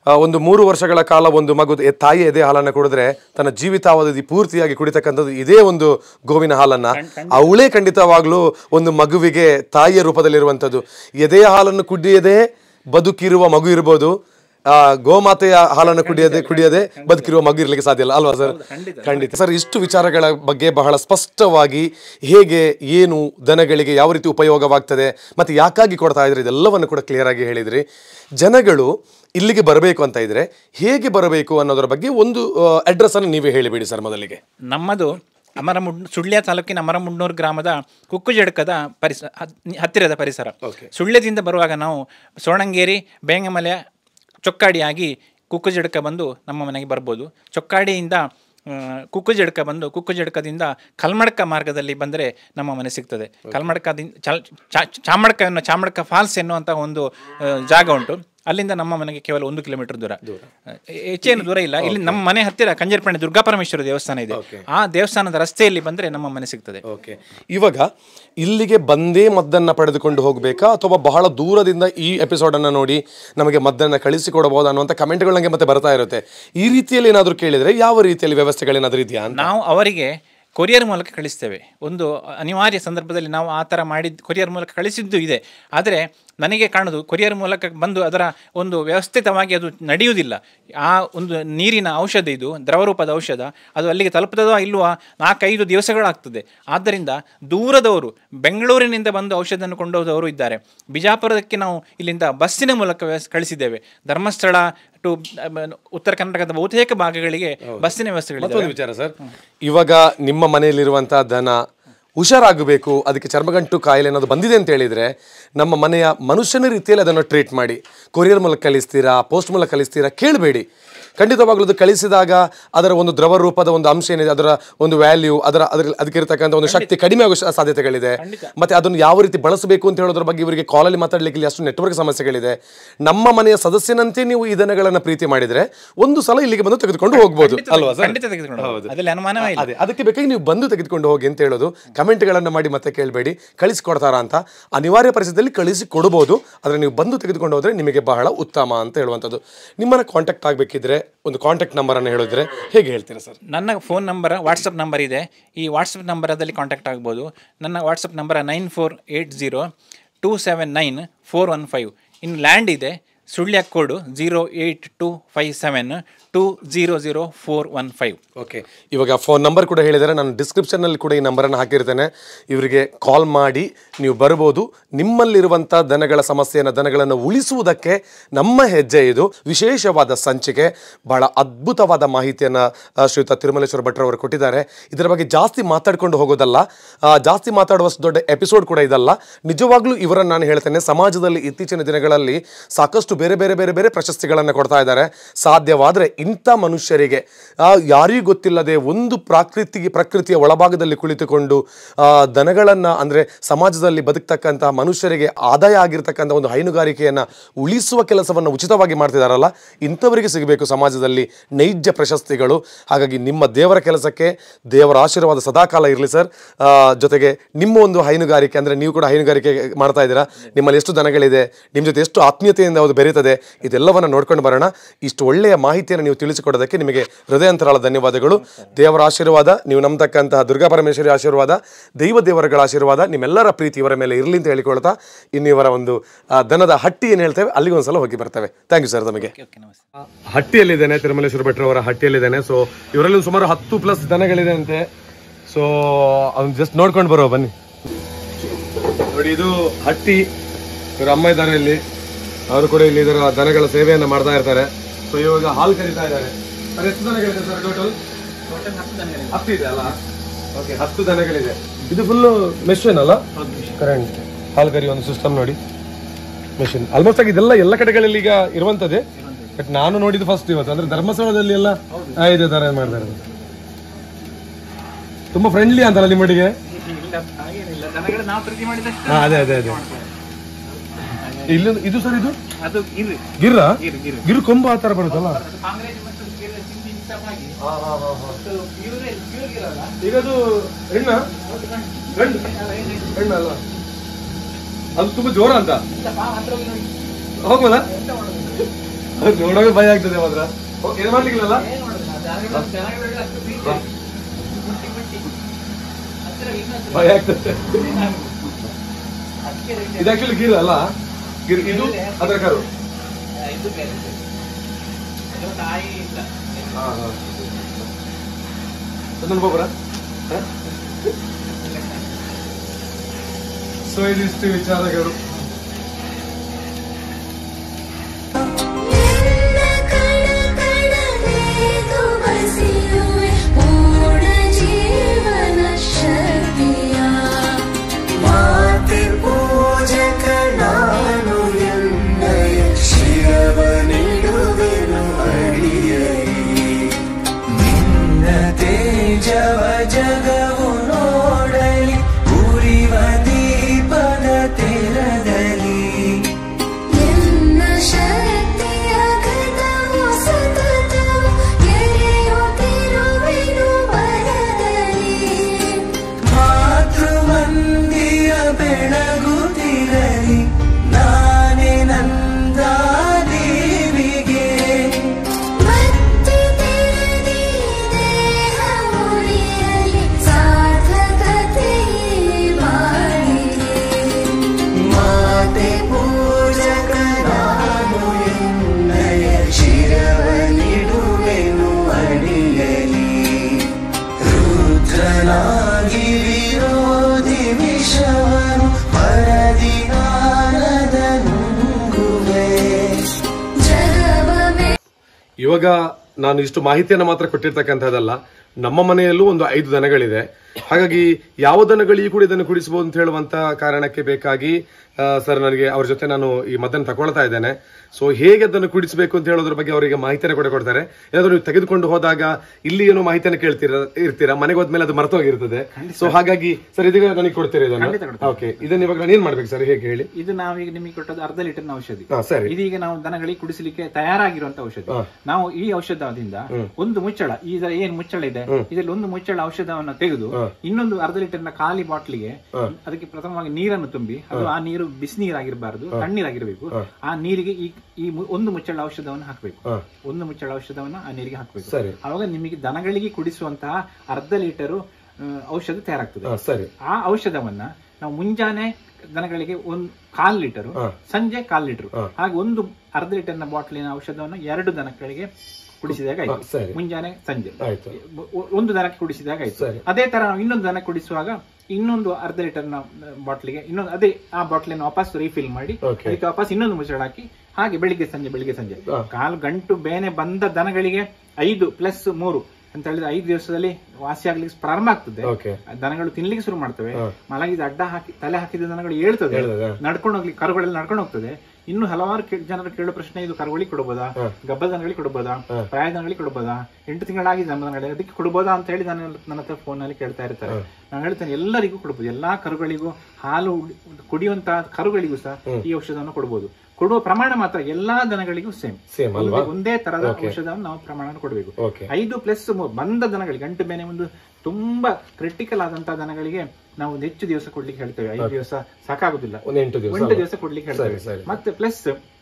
Speaker 2: ಆ, ಒಂದು ಮೂರು ವರ್ಷಗಳ ಕಾಲ ಒಂದು ಮಗು ಎ- ತಾಯಿ ಎದೆ ಹಾಲನ್ನು ಕುಡಿದ್ರೆ ತನ್ನ ಜೀವಿತಾವಧಿ ಪೂರ್ತಿಯಾಗಿ ಕುಡಿತಕ್ಕಂಥದ್ದು ಇದೇ ಒಂದು ಗೋವಿನ ಹಾಲನ್ನ ಅವಳೇ ಖಂಡಿತವಾಗ್ಲೂ ಒಂದು ಮಗುವಿಗೆ ತಾಯಿಯ ರೂಪದಲ್ಲಿರುವಂಥದ್ದು ಎದೆಯ ಹಾಲನ್ನು ಕುಡಿಯದೆ ಬದುಕಿರುವ ಮಗು ಇರ್ಬೋದು ಆ ಗೋಮಾತೆಯ ಹಾಲನ್ನು ಕುಡಿಯದೆ ಕುಡಿಯದೆ ಬದುಕಿರುವ ಮಗು ಇರ್ಲಿಕ್ಕೆ ಸಾಧ್ಯ ಇಲ್ಲ ಅಲ್ವಾ ಸರ್ ಖಂಡಿತ ಸರ್ ಇಷ್ಟು ವಿಚಾರಗಳ ಬಗ್ಗೆ ಬಹಳ ಸ್ಪಷ್ಟವಾಗಿ ಹೇಗೆ ಏನು ದನಗಳಿಗೆ ಯಾವ ರೀತಿ ಉಪಯೋಗವಾಗ್ತದೆ ಮತ್ತೆ ಯಾಕಾಗಿ ಕೊಡ್ತಾ ಇದ್ರೆ ಇದೆಲ್ಲವನ್ನು ಕೂಡ ಕ್ಲಿಯರ್ ಆಗಿ ಹೇಳಿದ್ರಿ ಜನಗಳು ಇಲ್ಲಿಗೆ ಬರಬೇಕು ಅಂತ ಇದ್ರೆ ಹೇಗೆ ಬರಬೇಕು ಅನ್ನೋದರ ಬಗ್ಗೆ ಒಂದು ಅಡ್ರೆಸ್ ಅನ್ನು ನೀವೇ ಹೇಳಿಬಿಡಿ ಸರ್ ಮೊದಲಿಗೆ
Speaker 3: ನಮ್ಮದು ಅಮರಮುಡ್ ಸುಳ್ಯ ತಾಲೂಕಿನ ಅಮರಮುಡ್ನೂರು ಗ್ರಾಮದ ಕುಕ್ಕುಜಡ್ಕದ ಪರಿಸ ಹತ್- ಹತ್ತಿರದ ಪರಿಸರ ಸುಳ್ಯದಿಂದ ಬರುವಾಗ ನಾವು ಸೋಣಂಗೇರಿ ಬೇಂಗಮಲೆ ಚೊಕ್ಕಾಡಿಯಾಗಿ ಕುಕ್ಕುಜಡ್ಕ ಬಂದು ನಮ್ಮ ಮನೆಗೆ ಬರ್ಬೋದು ಚೊಕ್ಕಾಡಿಯಿಂದ ಆ, ಕುಕ್ಕುಜಡ್ಕ ಬಂದು ಕುಕ್ಕುಜಡ್ಕದಿಂದ ಕಲ್ಮಡ್ಕ ಮಾರ್ಗದಲ್ಲಿ ಬಂದರೆ ನಮ್ಮ ಮನೆ ಸಿಗ್ತದೆ ಕಲ್ಮಡ್ಕದಿಂದ ಚಲ್ ಚಾ- ಚಾಮಡ್ಕ ಎನ್ನುವ ಚಾಮಡ್ಕ ಫಾಲ್ಸ್ ಎನ್ನುವಂಥ ಒಂದು ಆ, ಜಾಗ ಉಂಟು ಅಲ್ಲಿಂದ ನಮ್ಮ ಮನೆಗೆ ಕೇವಲ ಒಂದು ಕಿಲೋಮೀಟರ್ ದೂರ ಆ, ಹೆಚ್ಚೇನು ದೂರ ಇಲ್ಲ ಇಲ್ಲಿ ನಮ್ಮ ಮನೆ ಹತ್ತಿರ ಕಂಜರ್ಪಣೆ ದುರ್ಗಾಪರಮೇಶ್ವರ ದೇವಸ್ಥಾನ ಇದೆ ಆ ದೇವಸ್ಥಾನದ ರಸ್ತೆಯಲ್ಲಿ ಬಂದರೆ ನಮ್ಮ ಮನೆ ಸಿಗ್ತದೆ
Speaker 2: ಓಕೆ ಇವಾಗ ಇಲ್ಲಿಗೆ ಬಂದೇ ಮದ್ದನ್ನ ಪಡೆದುಕೊಂಡು ಹೋಗಬೇಕಾ ಅಥವಾ ಬಹಳ ದೂರದಿಂದ ಈ ಎಪಿಸೋಡ್ ಅನ್ನ ನೋಡಿ ನಮಗೆ ಮದ್ದನ್ನ ಕಳಿಸಿಕೊಡಬಹುದು ಅನ್ನುವಂಥ ಕಮೆಂಟ್ಗಳು ನನಗೆ ಮತ್ತೆ ಬರ್ತಾ ಇರುತ್ತೆ ಈ ರೀತಿಯಲ್ಲಿ ಏನಾದರೂ ಕೇಳಿದ್ರೆ ಯಾವ ರೀತಿಯಲ್ಲಿ ವ್ಯವಸ್ಥೆಗಳೇನಾದರೂ ಇದೆಯಾ ಅಂತ
Speaker 3: ನಾವು ಅವರಿಗೆ ಕೊರಿಯರ್ ಮೂಲಕ ಕಳಿಸ್ತೇವೆ ಒಂದು ಅನಿವಾರ್ಯ ಸಂದರ್ಭದಲ್ಲಿ ನಾವು ಆ ಥರ ಮಾಡಿದ್ದು ಕೊರಿಯರ್ ಮೂಲಕ ಕಳಿಸಿದ್ದು ಇದೆ ಆದರೆ ನನಗೆ ಕಾಣೋದು ಕೊರಿಯರ್ ಮೂಲಕ ಬಂದು ಅದರ ಒಂದು ವ್ಯವಸ್ಥಿತವಾಗಿ ಅದು ನಡೆಯುವುದಿಲ್ಲ ಆ ಒಂದು ನೀರಿನ ಔಷಧ ಇದು ದ್ರವರೂಪದ ಔಷಧ ಅದು ಅಲ್ಲಿಗೆ ತಲುಪುತ್ತದೋ ಇಲ್ವಾ ನಾಲ್ಕೈದು ದಿವಸಗಳಾಗ್ತದೆ ಆದ್ದರಿಂದ ದೂರದವರು ಬೆಂಗಳೂರಿನಿಂದ ಬಂದು ಔಷಧವನ್ನು ಕೊಂಡೋದವರು ಇದ್ದಾರೆ ಬಿಜಾಪುರಕ್ಕೆ ನಾವು ಇಲ್ಲಿಂದ ಬಸ್ಸಿನ ಮೂಲಕ ವ್ಯವಸ್- ಕಳಿಸಿದ್ದೇವೆ ಧರ್ಮಸ್ಥಳ ಟು ಉತ್ತರ ಕರ್ನಾಟಕದ ಬಹುತೇಕ ಭಾಗಗಳಿಗೆ ಬಸ್ಸಿನ ವ್ಯವಸ್ಥೆಗಳಿದೆ
Speaker 2: ಮತ್ತೊಂದು ವಿಚಾರ ಸರ್ ಇವಾಗ ನಿಮ್ಮ ಮನೆಯಲ್ಲಿರುವಂತಹ ದನ ಹುಷಾರಾಗಬೇಕು ಅದಕ್ಕೆ ಚರ್ಮಗಂಟು ಕಾಯಿಲೆ ಅನ್ನೋದು ಬಂದಿದೆ ಅಂತ ಹೇಳಿದ್ರೆ ನಮ್ಮ ಮನೆಯ ಮನುಷ್ಯನ ರೀತಿಯಲ್ಲಿ ಅದನ್ನು ಟ್ರೀಟ್ ಮಾಡಿ ಕೊರಿಯರ್ ಮೂಲಕ ಕಳಿಸ್ತೀರಾ ಪೋಸ್ಟ್ ಮೂಲಕ ಕಳಿಸ್ತೀರಾ ಕೇಳಬೇಡಿ ಖಂಡಿತವಾಗ್ಲೂ ಅದು ಕಳಿಸಿದಾಗ ಅದರ ಒಂದು ದ್ರವ ರೂಪದ ಒಂದು ಅಂಶ ಏನಿದೆ ಅದರ ಒಂದು ವ್ಯಾಲ್ಯೂ ಅದರ ಅದರಲ್ಲಿ ಅದಕ್ಕಿರ್ತಕ್ಕಂಥ ಒಂದು ಶಕ್ತಿ ಕಡಿಮೆ ಆಗೋ ಶ- ಸಾಧ್ಯತೆಗಳಿದೆ ಮತ್ತೆ ಅದನ್ನು ಯಾವ ರೀತಿ ಬಳಸಬೇಕು ಅಂತ ಹೇಳೋದ್ರ ಬಗ್ಗೆ ಇವರಿಗೆ ಕಾಲಲ್ಲಿ ಮಾತಾಡ್ಲಿಕ್ಕೆ ಇಲ್ಲಿ ಅಷ್ಟು ನೆಟ್ವರ್ಕ್ ಸಮಸ್ಯೆಗಳಿದೆ ನಮ್ಮ ಮನೆಯ ಸದಸ್ಯನಂತೆ ನೀವು ಈ ದನಗಳನ್ನ ಪ್ರೀತಿ ಮಾಡಿದ್ರೆ ಒಂದು ಸಲ ಇಲ್ಲಿಗೆ ಬಂದು ತೆಗೆದುಕೊಂಡು ಹೋಗ್ಬೋದು ಅಲ್ವಾ ಸರ್
Speaker 3: ಖಂಡಿತ ತೆಗೆದುಕೊಂಡು ಹೋಗ್ಬೋದು. ಅದರಲ್ಲಿ ಅನುಮಾನವೇ ಇಲ್ಲ
Speaker 2: ಅದೇ ಅದಕ್ಕೆ ಬೇಕಾಗಿ ನೀವು ಬಂದು ತೆಗೆದುಕೊಂಡು ಹೋಗಿ ಅಂತ ಹೇಳೋದು ಕಮೆಂಟ್ಗಳನ್ನು ಮಾಡಿ ಮತ್ತೆ ಕೇಳಬೇಡಿ ಕಳಿಸಿಕೊಡ್ತಾರಾ ಅಂತ ಅನಿವಾರ್ಯ ಪರಿಸ್ಥಿತಿಯಲ್ಲಿ ಕಳಿಸಿ ಕೊಡಬಹುದು ಆದರೆ ನೀವು ಬಂದು ತೆಗೆದುಕೊಂಡು ಹೋದ್ರೆ ನಿಮಗೆ ಬಹಳ ಉತ್ತಮ ಅಂತ ಹೇಳುವಂಥದ್ದು ನಿಮ್ಮನ್ನ ಕಾಂಟ್ಯಾಕ್ಟ್ ಆಗಬೇಕಿದ್ರೆ ಒಂದು ಕಾಂಟ್ಯಾಕ್ಟ್ ನಂಬರನ್ನು ಹೇಳಿದ್ರೆ ಹೇಗೆ ಹೇಳ್ತೀರಾ ಸರ್
Speaker 3: ನನ್ನ ಫೋನ್ ನಂಬರ್ ವಾಟ್ಸಪ್ ನಂಬರ್ ಇದೆ ಈ ವಾಟ್ಸಪ್ ನಂಬರದಲ್ಲಿ ಕಾಂಟ್ಯಾಕ್ಟ್ ಆಗ್ಬೋದು ನನ್ನ WhatsApp number nine four eight zero two seven nine four one five ಇನ್ನು ಲ್ಯಾಂಡ್ ಇದೆ Sullia code zero eight two five seven two zero zero four one five
Speaker 2: okay ಇವಾಗ phone number ಕೂಡ ಹೇಳಿದರೆ ನಾನು ಡಿಸ್ಕ್ರಿಪ್ಷನ್ನಲ್ಲಿ ಕೂಡ ಈ ನಂಬರನ್ನು ಹಾಕಿರ್ತೇನೆ ಇವರಿಗೆ ಕಾಲ್ ಮಾಡಿ ನೀವು ಬರ್ಬೋದು ನಿಮ್ಮಲ್ಲಿರುವಂಥ ದನಗಳ ಸಮಸ್ಯೆಯನ್ನು ದನಗಳನ್ನು ಉಳಿಸುವುದಕ್ಕೆ ನಮ್ಮ ಹೆಜ್ಜೆ ಇದು ವಿಶೇಷವಾದ ಸಂಚಿಕೆ ಬಹಳ ಅದ್ಭುತವಾದ ಮಾಹಿತಿಯನ್ನು ಆ, ಶ್ರೀಯುತ ತಿರುಮಲೇಶ್ವರ ಭಟ್ರವರು ಕೊಟ್ಟಿದ್ದಾರೆ ಇದರ ಬಗ್ಗೆ ಜಾಸ್ತಿ ಮಾತಾಡ್ಕೊಂಡು ಹೋಗೋದಲ್ಲ ಆ, ಜಾಸ್ತಿ ಮಾತಾಡುವಷ್ಟು ದೊಡ್ಡ ಎಪಿಸೋಡ್ ಕೂಡ ಇದಲ್ಲ ನಿಜವಾಗ್ಲೂ ಇವರನ್ನು ನಾನು ಹೇಳ್ತೇನೆ ಸಮಾಜದಲ್ಲಿ ಇತ್ತೀಚಿನ ದಿನಗಳಲ್ಲಿ ಸಾಕಷ್ಟು ಬೇರೆ ಬೇರೆ ಬೇರೆ ಬೇರೆ ಪ್ರಶಸ್ತಿಗಳನ್ನು ಕೊಡ್ತಾ ಇದ್ದಾರೆ ಸಾಧ್ಯವಾದರೆ ಇಂಥ ಮನುಷ್ಯರಿಗೆ ಆ, ಯಾರಿಗೂ ಗೊತ್ತಿಲ್ಲದೆ ಒಂದು ಪ್ರಾಕೃತಿಗೆ ಪ್ರಕೃತಿಯ ಒಳಭಾಗದಲ್ಲಿ ಕುಳಿತುಕೊಂಡು ದನಗಳನ್ನು ಅಂದರೆ ಸಮಾಜದಲ್ಲಿ ಬದುಕ್ತಕ್ಕಂತಹ ಮನುಷ್ಯರಿಗೆ ಆದಾಯ ಆಗಿರ್ತಕ್ಕಂಥ ಒಂದು ಹೈನುಗಾರಿಕೆಯನ್ನು ಉಳಿಸುವ ಕೆಲಸವನ್ನು ಉಚಿತವಾಗಿ ಮಾಡ್ತಿದ್ದಾರಲ್ಲ ಇಂಥವರಿಗೆ ಸಿಗಬೇಕು ಸಮಾಜದಲ್ಲಿ ನೈಜ ಪ್ರಶಸ್ತಿಗಳು ಹಾಗಾಗಿ ನಿಮ್ಮ ದೇವರ ಕೆಲಸಕ್ಕೆ ದೇವರ ಆಶೀರ್ವಾದ ಸದಾಕಾಲ ಇರಲಿ ಸರ್ ಆ, ಜೊತೆಗೆ ನಿಮ್ಮ ಒಂದು ಹೈನುಗಾರಿಕೆ ಅಂದರೆ ನೀವು ಕೂಡ ಹೈನುಗಾರಿಕೆ ಮಾಡ್ತಾ ಇದ್ದೀರಾ ನಿಮ್ಮಲ್ಲಿ ಎಷ್ಟು ದನಗಳಿದೆ ನಿಮ್ಮ ಜೊತೆ ಎಷ್ಟು ಆತ್ಮೀಯತೆಯಿಂದ ಅದು ಬೆರೀತದೆ ಇದೆಲ್ಲವನ್ನು ನೋಡ್ಕೊಂಡು ಬರೋಣ ಇಷ್ಟು ಒಳ್ಳೆಯ ಮಾಹಿತಿಯನ್ನು ನೀವು ತಿಳಿಸಿಕೊಡೋದಕ್ಕೆ ನಿಮಗೆ ಹೃದಯಂತರಾಳ ಧನ್ಯವಾದಗಳು ದೇವರ ಆಶೀರ್ವಾದ ನೀವು ನಂಬತಕ್ಕಂತಹ ದುರ್ಗಾ ಪರಮೇಶ್ವರಿ ಆಶೀರ್ವಾದ ದೈವ ದೇವರುಗಳ ಆಶೀರ್ವಾದ ನಿಮ್ಮೆಲ್ಲರ ಪ್ರೀತಿ ಇವರ ಮೇಲೆ ಇರಲಿ ಅಂತ ಹೇಳಿಕೊಳ್ತಾ ಇನ್ನು ಇವರ ಒಂದು ಆ, ದನದ ಹಟ್ಟಿ ಏನು ಹೇಳ್ತೇವೆ ಅಲ್ಲಿಗೆ ಒಂದ್ಸಲ ಹೋಗಿ ಬರ್ತೇವೆ ಥ್ಯಾಂಕ್ ಯು ಸರ್ ತಮಗೆ
Speaker 3: ಓಕೆ ನಮಸ್ತೆ
Speaker 2: ಹಟ್ಟಿಯಲ್ಲಿದ್ದೇನೆ ತಿರುಮಲೇಶ್ವರ ಭಟ್ರವರ ಹಟ್ಟಿಯಲ್ಲಿದ್ದೇನೆ ಸೊ ಇವರಲ್ಲಿ ಸುಮಾರು ಹತ್ತು ಪ್ಲಸ್ ದನಗಳಿದೆ ಅಂತೆ ಸೊ ಅವ್ನು ಜಸ್ಟ್ ನೋಡ್ಕೊಂಡು ಬರುವ ಬನ್ನಿ ನೋಡಿ ಇದು ಹಟ್ಟಿ ಇವ್ರ ಅಮ್ಮ ಇದ್ದಾರೆ ಇಲ್ಲಿ ಅವರು ಕೂಡ ಇಲ್ಲಿ ಇದರ ದನಗಳ ಸೇವೆಯನ್ನ ಮಾಡ್ತಾ ಇರ್ತಾರೆ ಸೊ ಇವಾಗ ಹಾಲು ಕರಿತಾ ಇದ್ದಾರೆ ಸರ್ ಎಷ್ಟು ದನಗಳಿದೆ ಸರ್ ಟೋಟಲ್ ಹತ್ತು ಇದೆ ಅಲ್ಲ ಓಕೆ ಹತ್ತು ದನಗಳಿದೆ ಇದು ಫುಲ್ ಮೆಷಿನ್ ಅಲ್ಲ ಕರೆಂಟ್ ಹಾಲು ಕರಿ ಒಂದು ಸಿಸ್ಟಮ್ ನೋಡಿ ಮೆಷಿನ್ ಆಲ್ಮೋಸ್ಟ್ ಆಗಿ ಇದೆಲ್ಲ ಎಲ್ಲ ಕಡೆಗಳಲ್ಲಿ ಈಗ ಇರುವಂತದ್ದೇ ಬಟ್ ನಾನು ನೋಡಿದ್ದು ಫಸ್ಟ್ ಇವತ್ತು ಅಂದ್ರೆ ಧರ್ಮಸ್ಥಳದಲ್ಲಿ ಎಲ್ಲ ಆ, ಇದೇ ತರ ಮಾಡ್ತಾರೆ ತುಂಬಾ ಫ್ರೆಂಡ್ಲಿ ಅಂತಲ್ಲ ನಿಮ್ಮೊಟ್ಟಿಗೆ
Speaker 3: ಹಾಗೇನಿಲ್ಲ ದನಗಳು ನಾವು ಪ್ರೀತಿ ಮಾಡಿದಷ್ಟು
Speaker 2: ಹಾ ಅದೇ ಅದೇ ಅದೇ ಇಲ್ಲಿ ಇದು ಸರ್ ಇದು
Speaker 3: ಅದು ಇದು
Speaker 2: ಗಿರ್ರ
Speaker 3: ಗಿರ್ ಗಿರ್
Speaker 2: ಗಿರು ಕೊಂಬ ಆ ತರ ಬರುತ್ತಲ್ಲ
Speaker 3: ಕಾಂಗ್ರೆಸ್ ಮತ್ತು ಗಿರ್ ಸಿಂಧಿ ಮಿಕ್ಸ್ ಆಗಿ ಮತ್ತು ಪ್ಯೂರ್ ಪ್ಯೂರ್ ಗಿರಲ್ಲ
Speaker 2: ಈಗ ಅದು ಹೆಣ್ಣ ಗಂಡು ಹೆಣ್ಣಲ್ಲ ಅದು ತುಂಬಾ ಜೋರ ಅಂತ ಹೋಗ್ಬೋದಾ ನೋಡೋಕೆ ಭಯ ಆಗ್ತದೆ ಮಾತ್ರ ಓ, ಏನು ಮಾಡ್ಲಿಕ್ಕಿಲ್ಲಲ್ಲ ಭಯ ಆಗ್ತದೆ ಇದು ಆಕ್ಚುಲಿ ಗೀರ್ ಅಲ್ಲ ಗೀರ್ ಇದು ಅದರ ಕರು ಹಾ, ಹಾ. ಅದನ್ನ ಗೊಬ್ಬರ ಸೊ ಇದಿಷ್ಟು ವಿಚಾರಗಳು
Speaker 4: ನಿನ್ನ ಕಣ ಕಣವೇದು ಬಸಿಯುವೆ ಪೂರ್ಣ ಜೀವನ ಶಕ್ತಿಯ
Speaker 5: ಮಾತೆ ಪೂಜಕ ನಾನು ಎನ್ನಯ ಶಿರವನಿಡುವೆನು ಅಡಿಯಲಿ ನಿನ್ನ ತೇಜವ ಜಗವು ನೋಡಲಿ ಉರಿವ ದೀಪದ ತೆರದಲ್ಲಿ
Speaker 4: ನಿನ್ನ ಶಕ್ತಿಯ ಘಟವು ಸತತವು ಎರೆಯುತ್ತಿರುವೆನು ಬರದಲ್ಲಿ
Speaker 5: ಮಾತೃಮಂದಿಯ ಬೆಳಗುತ್ತಿರಲಿ ನಾನೇ ನಂದ ದೇವಿಗೆ
Speaker 4: ಮತ್ತೆ ತೆರೆದಿ ದೇಹ ಉಳಿಯಲಿ ಸಾರ್ಥಕತೆ ಮಾಡಿದೆ
Speaker 5: ಮಾತೆ ಪೂಜಕ ನಾನು ಎನ್ನಯ ಶಿರವನಿಡುವೆನು ಅಡಿಯಲಿ ರುದ್ರನಾಗಿ ವಿರೋಧಿ ವಿಷವನು ಪರದಿ ನಾರದ ನುಂಗುವೆ
Speaker 4: ಜಗವ ಮೇ
Speaker 2: ಇವಾಗ ನಾನು ಇಷ್ಟು ಮಾಹಿತಿಯನ್ನು ಮಾತ್ರ ಕೊಟ್ಟಿರ್ತಕ್ಕಂಥದ್ದಲ್ಲ ನಮ್ಮ ಮನೆಯಲ್ಲೂ ಒಂದು ಐದು ದನಗಳಿದೆ ಹಾಗಾಗಿ ಯಾವ ದನಗಳಿಗೂ ಕೂಡ ಇದನ್ನು ಕುಡಿಸಬಹುದು ಅಂತ ಹೇಳುವಂತ ಕಾರಣಕ್ಕೆ ಬೇಕಾಗಿ ಆ, ಸರ್ ನನಗೆ ಅವ್ರ ಜೊತೆ ನಾನು ಈ ಮದ್ದನ್ನು ತಗೊಳ್ತಾ ಇದ್ದೇನೆ ಸೊ ಹೇಗೆ ಅದನ್ನು ಕುಡಿಸಬೇಕು ಅಂತ ಹೇಳೋದ್ರ ಬಗ್ಗೆ ಅವರಿಗೆ ಮಾಹಿತಿಯನ್ನು ಕೂಡ ಕೊಡ್ತಾರೆ ಏನಾದ್ರು ನೀವು ತೆಗೆದುಕೊಂಡು ಹೋದಾಗ ಇಲ್ಲಿ ಏನೋ ಮಾಹಿತಿಯನ್ನು ಕೇಳ್ತೀರಾ ಇರ್ತೀರಾ ಮನೆಗೆ ಹೋದ್ಮೇಲೆ ಅದು ಮರ್ತೋಗಿರ್ತದೆ ಸೊ ಹಾಗಾಗಿ ಸರ್ ಇದೀಗ ನನಗೆ ಕೊಡ್ತೀರಾ ಇದನ್ನು ಓಕೆ ಇದನ್ನ ಇವಾಗ ನಾನು ಏನ್ ಮಾಡ್ಬೇಕು ಸರ್ ಹೇಗೆ ಹೇಳಿ
Speaker 1: ಇದು ನಾವೀಗ ನಿಮಗೆ ಕೊಟ್ಟದ್ದು ಅರ್ಧ ಲೀಟರ್ನ ಔಷಧಿ
Speaker 2: ಹಾ ಸರಿ
Speaker 1: ಇದೀಗ ನಾವು ದನಗಳಿಗೆ ಕುಡಿಸಲಿಕ್ಕೆ ತಯಾರಾಗಿರುವಂತ ಔಷಧಿ ನಾವು ಈ ಔಷಧದಿಂದ ಒಂದು ಮುಚ್ಚಳ ಇದರ ಏನ್ ಮುಚ್ಚಳ ಇದೆ ಇದರಲ್ಲಿ ಒಂದು ಮುಚ್ಚಳ ಔಷಧವನ್ನು ತೆಗೆದು ಇನ್ನೊಂದು ಅರ್ಧ ಲೀಟರ್ನ ಖಾಲಿ ಬಾಟ್ಲಿಗೆ ಅದಕ್ಕೆ ಪ್ರಥಮವಾಗಿ ನೀರನ್ನು ತುಂಬಿ ಅದು ಆ ನೀರು ಬಿಸಿನೀರಾಗಿರಬಾರದು ತಣ್ಣೀರಾಗಿರ್ಬೇಕು ಆ ನೀರಿಗೆ ಈ ಈ ಮು- ಒಂದು ಮುಚ್ಚಳ ಔಷಧವನ್ನು ಹಾಕಬೇಕು ಒಂದು ಮುಚ್ಚಳ ಔಷಧವನ್ನ ಆ ನೀರಿಗೆ ಹಾಕಬೇಕು
Speaker 2: ಸರಿ.
Speaker 1: ಅವಾಗ ನಿಮಗೆ ದನಗಳಿಗೆ ಕುಡಿಸುವಂತಹ ಅರ್ಧ ಲೀಟರು ಆ, ಔಷಧ ತಯಾರಾಗ್ತದೆ
Speaker 2: ಹಾ ಸರಿ
Speaker 1: ಆ ಔಷಧವನ್ನ ನಾವು ಮುಂಜಾನೆ ದನಗಳಿಗೆ ಒಂದು ಕಾಲ್ ಲೀಟರ್ ಸಂಜೆ ಕಾಲ್ ಲೀಟರ್ ಹಾಗೆ ಒಂದು ಅರ್ಧ ಲೀಟರ್ನ ಬಾಟ್ಲಿನ ಔಷಧವನ್ನು ಎರಡು ದನಗಳಿಗೆ ಕುಡಿಸಿದಾಗ ಆಯ್ತು
Speaker 2: ಸರಿ.
Speaker 1: ಮುಂಜಾನೆ ಸಂಜೆ
Speaker 2: ಆಯ್ತು
Speaker 1: ಒ- ಒಂದು ದನಕ್ಕೆ ಕುಡಿಸಿದಾಗ ಆಯ್ತು
Speaker 2: ಸರಿ.
Speaker 1: ಅದೇ ತರ ನಾವು ಇನ್ನೊಂದು ದನ ಕುಡಿಸುವಾಗ ಇನ್ನೊಂದು ಅರ್ಧ ಲೀಟರ್ನ ಬಾಟ್ಲಿಗೆ ಇನ್ನೊಂದು ಅದೇ ಆ ಬಾಟ್ಲಿನ ವಾಪಸ್ ರೀಫಿಲ್ ಮಾಡಿ
Speaker 2: Okay.
Speaker 1: ಅದಕ್ಕೆ ವಾಪಸ್ ಇನ್ನೊಂದು ಮುಚ್ಚಳ ಹಾಕಿ ಹಾಗೆ ಬೆಳಿಗ್ಗೆ ಸಂಜೆ ಬೆಳಿಗ್ಗೆ ಸಂಜೆ
Speaker 2: ಹಾ.
Speaker 1: ಕಾಲು ಗಂಟು ಬೇನೆ ಬಂದ ದನಗಳಿಗೆ ಐದು ಪ್ಲಸ್ ಮೂರು ಅಂತ ಹೇಳಿದ್ರೆ ಐದು ದಿವಸದಲ್ಲಿ ವಾಸಿ ಆಗ್ಲಿಕ್ಕೆ ಪ್ರಾರಂಭ ಆಗ್ತದೆ
Speaker 2: ಓಕೆ
Speaker 1: ಆ ದನಗಳು ತಿನ್ಲಿಕ್ಕೆ ಶುರು ಮಾಡ್ತವೆ ಮಲಗಿದ ಅಡ್ಡ ಹಾಕಿ ತಲೆ ಹಾಕಿದ ದನಗಳು ಹೇಳ್ತದೆ
Speaker 2: ಹೇಳ್ತದೆ.
Speaker 1: ನಡ್ಕೊಂಡು ಹೋಗ್ಲಿ ಕರುಗಳೆಲ್ಲ ನಡ್ಕೊಂಡು ಹೋಗ್ತದೆ ಇನ್ನು ಹಲವಾರು ಕೇ- ಜನರು ಕೇಳೋ ಪ್ರಶ್ನೆ ಇದು ಕರುಗಳಿಗೆ ಕೊಡಬಹುದಾ ಗಬ್ಬ ದನಗಳಿಗೆ ಕೊಡಬಹುದಾ ಪ್ರಾಯ ದನಗಳಿಗೆ ಕೊಡಬಹುದಾ ಎಂಟು ತಿಂಗಳಾಗಿದೆ ನಮ್ಮ ದನಗಳಿಗೆ ಅದಕ್ಕೆ ಕೊಡಬಹುದಾ ಅಂತ ಹೇಳಿ ನಾನು ನನ್ನ ಹತ್ರ ಫೋನ್ ನಲ್ಲಿ ಕೇಳ್ತಾ ಇರ್ತಾರೆ ನಾನು ಹೇಳ್ತೇನೆ ಎಲ್ಲರಿಗೂ ಕೊಡಬಹುದು ಎಲ್ಲಾ ಕರುಗಳಿಗೂ ಹಾಲು ಉಡ್- ಕುಡಿಯುವಂತಹ ಕರುಗಳಿಗೂ ಸಹ ಈ ಔಷಧವನ್ನು ಕೊಡಬಹುದು ಕೊಡುವ ಪ್ರಮಾಣ ಮಾತ್ರ ಎಲ್ಲಾ ದನಗಳಿಗೂ ಸೇಮ್
Speaker 2: ಸೇಮ್ ಅಲ್ವಾ
Speaker 1: ಒಂದೇ ತರದ ಔಷಧವನ್ನು ನಾವು ಪ್ರಮಾಣ ಕೊಡಬೇಕು
Speaker 2: ಓಕೆ
Speaker 1: ಐದು ಪ್ಲಸ್ ಬಂದ ದನಗಳಿಗೆ ಗಂಟು ಬೇನೆ ಒಂದು ತುಂಬಾ ಕ್ರಿಟಿಕಲ್ ಆದಂತಹ ದನಗಳಿಗೆ ನಾವು ಹೆಚ್ಚು ದಿವಸ ಕೊಡ್ಲಿಕ್ಕೆ ಹೇಳ್ತೇವೆ ಐದು ದಿವಸ ಸಾಕಾಗುದಿಲ್ಲ
Speaker 2: ಒಂದು ಎಂಟು ದಿವಸ
Speaker 1: ಒಂದು ದಿವಸ ಕೊಡ್ಲಿಕ್ಕೆ ಹೇಳ್ತೇವೆ
Speaker 2: ಸರಿ.
Speaker 1: ಮತ್ತೆ ಪ್ಲಸ್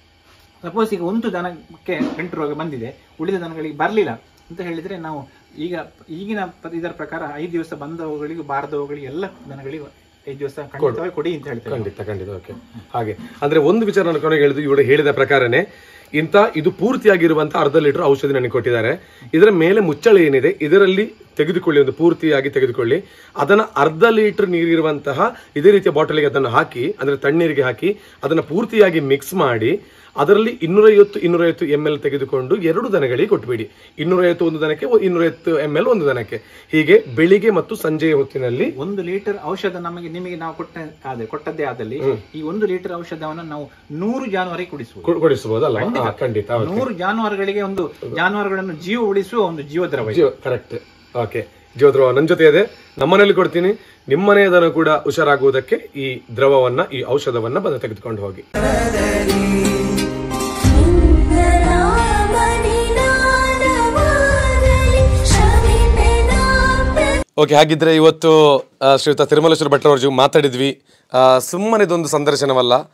Speaker 1: ಸಪೋಸ್ ಈಗ ಒಂದು ದನಕ್ಕೆ ಗಂಟು ರೋಗ ಬಂದಿದೆ ಉಳಿದ ದನಗಳಿಗೆ ಬರ್ಲಿಲ್ಲ ಅಂತ ಹೇಳಿದ್ರೆ ನಾವು ಈಗ ಈಗಿನ ಪ- ಇದರ ಪ್ರಕಾರ ಐದು ದಿವಸ ಬಂದವುಗಳಿಗೂ ಬಾರದವುಗಳಿಗೆ ಎಲ್ಲ ದನಗಳಿಗೂ ಐದು ದಿವಸ ಖಂಡಿತವಾಗಿ ಕೊಡಿ ಅಂತ ಹೇಳ್ತೇವೆ
Speaker 2: ಖಂಡಿತ ಖಂಡಿತ ಓಕೆ ಹಾಗೆ ಅಂದ್ರೆ ಒಂದು ವಿಚಾರ ನಾನು ಕೊನೆಗೆ ಹೇಳಿದ್ದು ಇವರು ಹೇಳಿದ ಪ್ರಕಾರನೇ ಇಂಥ ಇದು ಪೂರ್ತಿಯಾಗಿರುವಂತ ಅರ್ಧ ಲೀಟರ್ ಔಷಧಿ ನನಗೆ ಕೊಟ್ಟಿದ್ದಾರೆ ಇದರ ಮೇಲೆ ಮುಚ್ಚಳ ಏನಿದೆ ಇದರಲ್ಲಿ ತೆಗೆದುಕೊಳ್ಳಿ ಒಂದು ಪೂರ್ತಿಯಾಗಿ ತೆಗೆದುಕೊಳ್ಳಿ ಅದನ್ನ ಅರ್ಧ ಲೀಟರ್ ನೀರಿರುವಂತಹ ಇದೇ ರೀತಿಯ ಬಾಟಲಿಗೆ ಅದನ್ನು ಹಾಕಿ ಅಂದ್ರೆ ತಣ್ಣೀರಿಗೆ ಹಾಕಿ ಅದನ್ನ ಪೂರ್ತಿಯಾಗಿ ಮಿಕ್ಸ್ ಮಾಡಿ ಅದರಲ್ಲಿ ಇನ್ನೂರೈವತ್ತು ಇನ್ನೂರೈವತ್ತು ಎಮ್ ಎಲ್ ತೆಗೆದುಕೊಂಡು ಎರಡು ದನಗಳಿಗೆ ಕೊಟ್ಬಿಡಿ ಇನ್ನೂರೈವತ್ತು ಒಂದು ದನಕ್ಕೆ ಇನ್ನೂರೈವತ್ತು ಎಮ್ ಎಲ್ ಒಂದು ದನಕ್ಕೆ ಹೀಗೆ ಬೆಳಿಗ್ಗೆ ಮತ್ತು ಸಂಜೆಯ ಹೊತ್ತಿನಲ್ಲಿ
Speaker 1: ಒಂದು ಲೀಟರ್ ಔಷಧ ನಮಗೆ ನಿಮಗೆ ನಾವು ಕೊಟ್ಟ ಆದ್ರೆ ಕೊಟ್ಟದ್ದೇ ಆದಲ್ಲಿ ಈ ಒಂದು ಲೀಟರ್ ಔಷಧವನ್ನು ನಾವು ನೂರು ಜಾನುವಾರಿಗೆ ಕುಡಿಸುವುದು
Speaker 2: ಕೊ- ಕೊಡಿಸಬಹುದಲ್ಲ ಹಾ, ಖಂಡಿತ ಹೌದು.
Speaker 1: ನೂರು ಜಾನುವಾರುಗಳಿಗೆ ಒಂದು ಜಾನುವಾರುಗಳನ್ನು ಜೀವ ಉಳಿಸುವ ಒಂದು ಜೀವದ್ರವ ಇದು.
Speaker 2: ಜೀವ ಕರೆಕ್ಟ್ ಓಕೆ ಜೀವದ್ರವ ನನ್ನ ಜೊತೆ ಇದೆ ನಮ್ಮನೇಲಿ ಕೊಡ್ತೀನಿ ನಿಮ್ಮನೆಯ ದನ ಕೂಡ ಹುಷಾರಾಗುವುದಕ್ಕೆ ಈ ದ್ರವವನ್ನ ಈ ಔಷಧವನ್ನ ಬಂದು ತೆಗೆದುಕೊಂಡು ಹೋಗಿ
Speaker 4: ಇಂದ್ರರಾಮನಿನಾದವಾಗಲಿ ಶ್ರಮಿಪೆನಾ
Speaker 2: ಓಕೆ ಹಾಗಿದ್ರೆ ಇವತ್ತು ಆ, ಶ್ರೀಯುತ ತಿರುಮಲೇಶ್ವರ ಭಟ್ರವ್ರ ಜೊತೆ ಮಾತಾಡಿದ್ವಿ ಸುಮ್ಮನೆ ಇದೊಂದು ಸಂದರ್ಶನವಲ್ಲ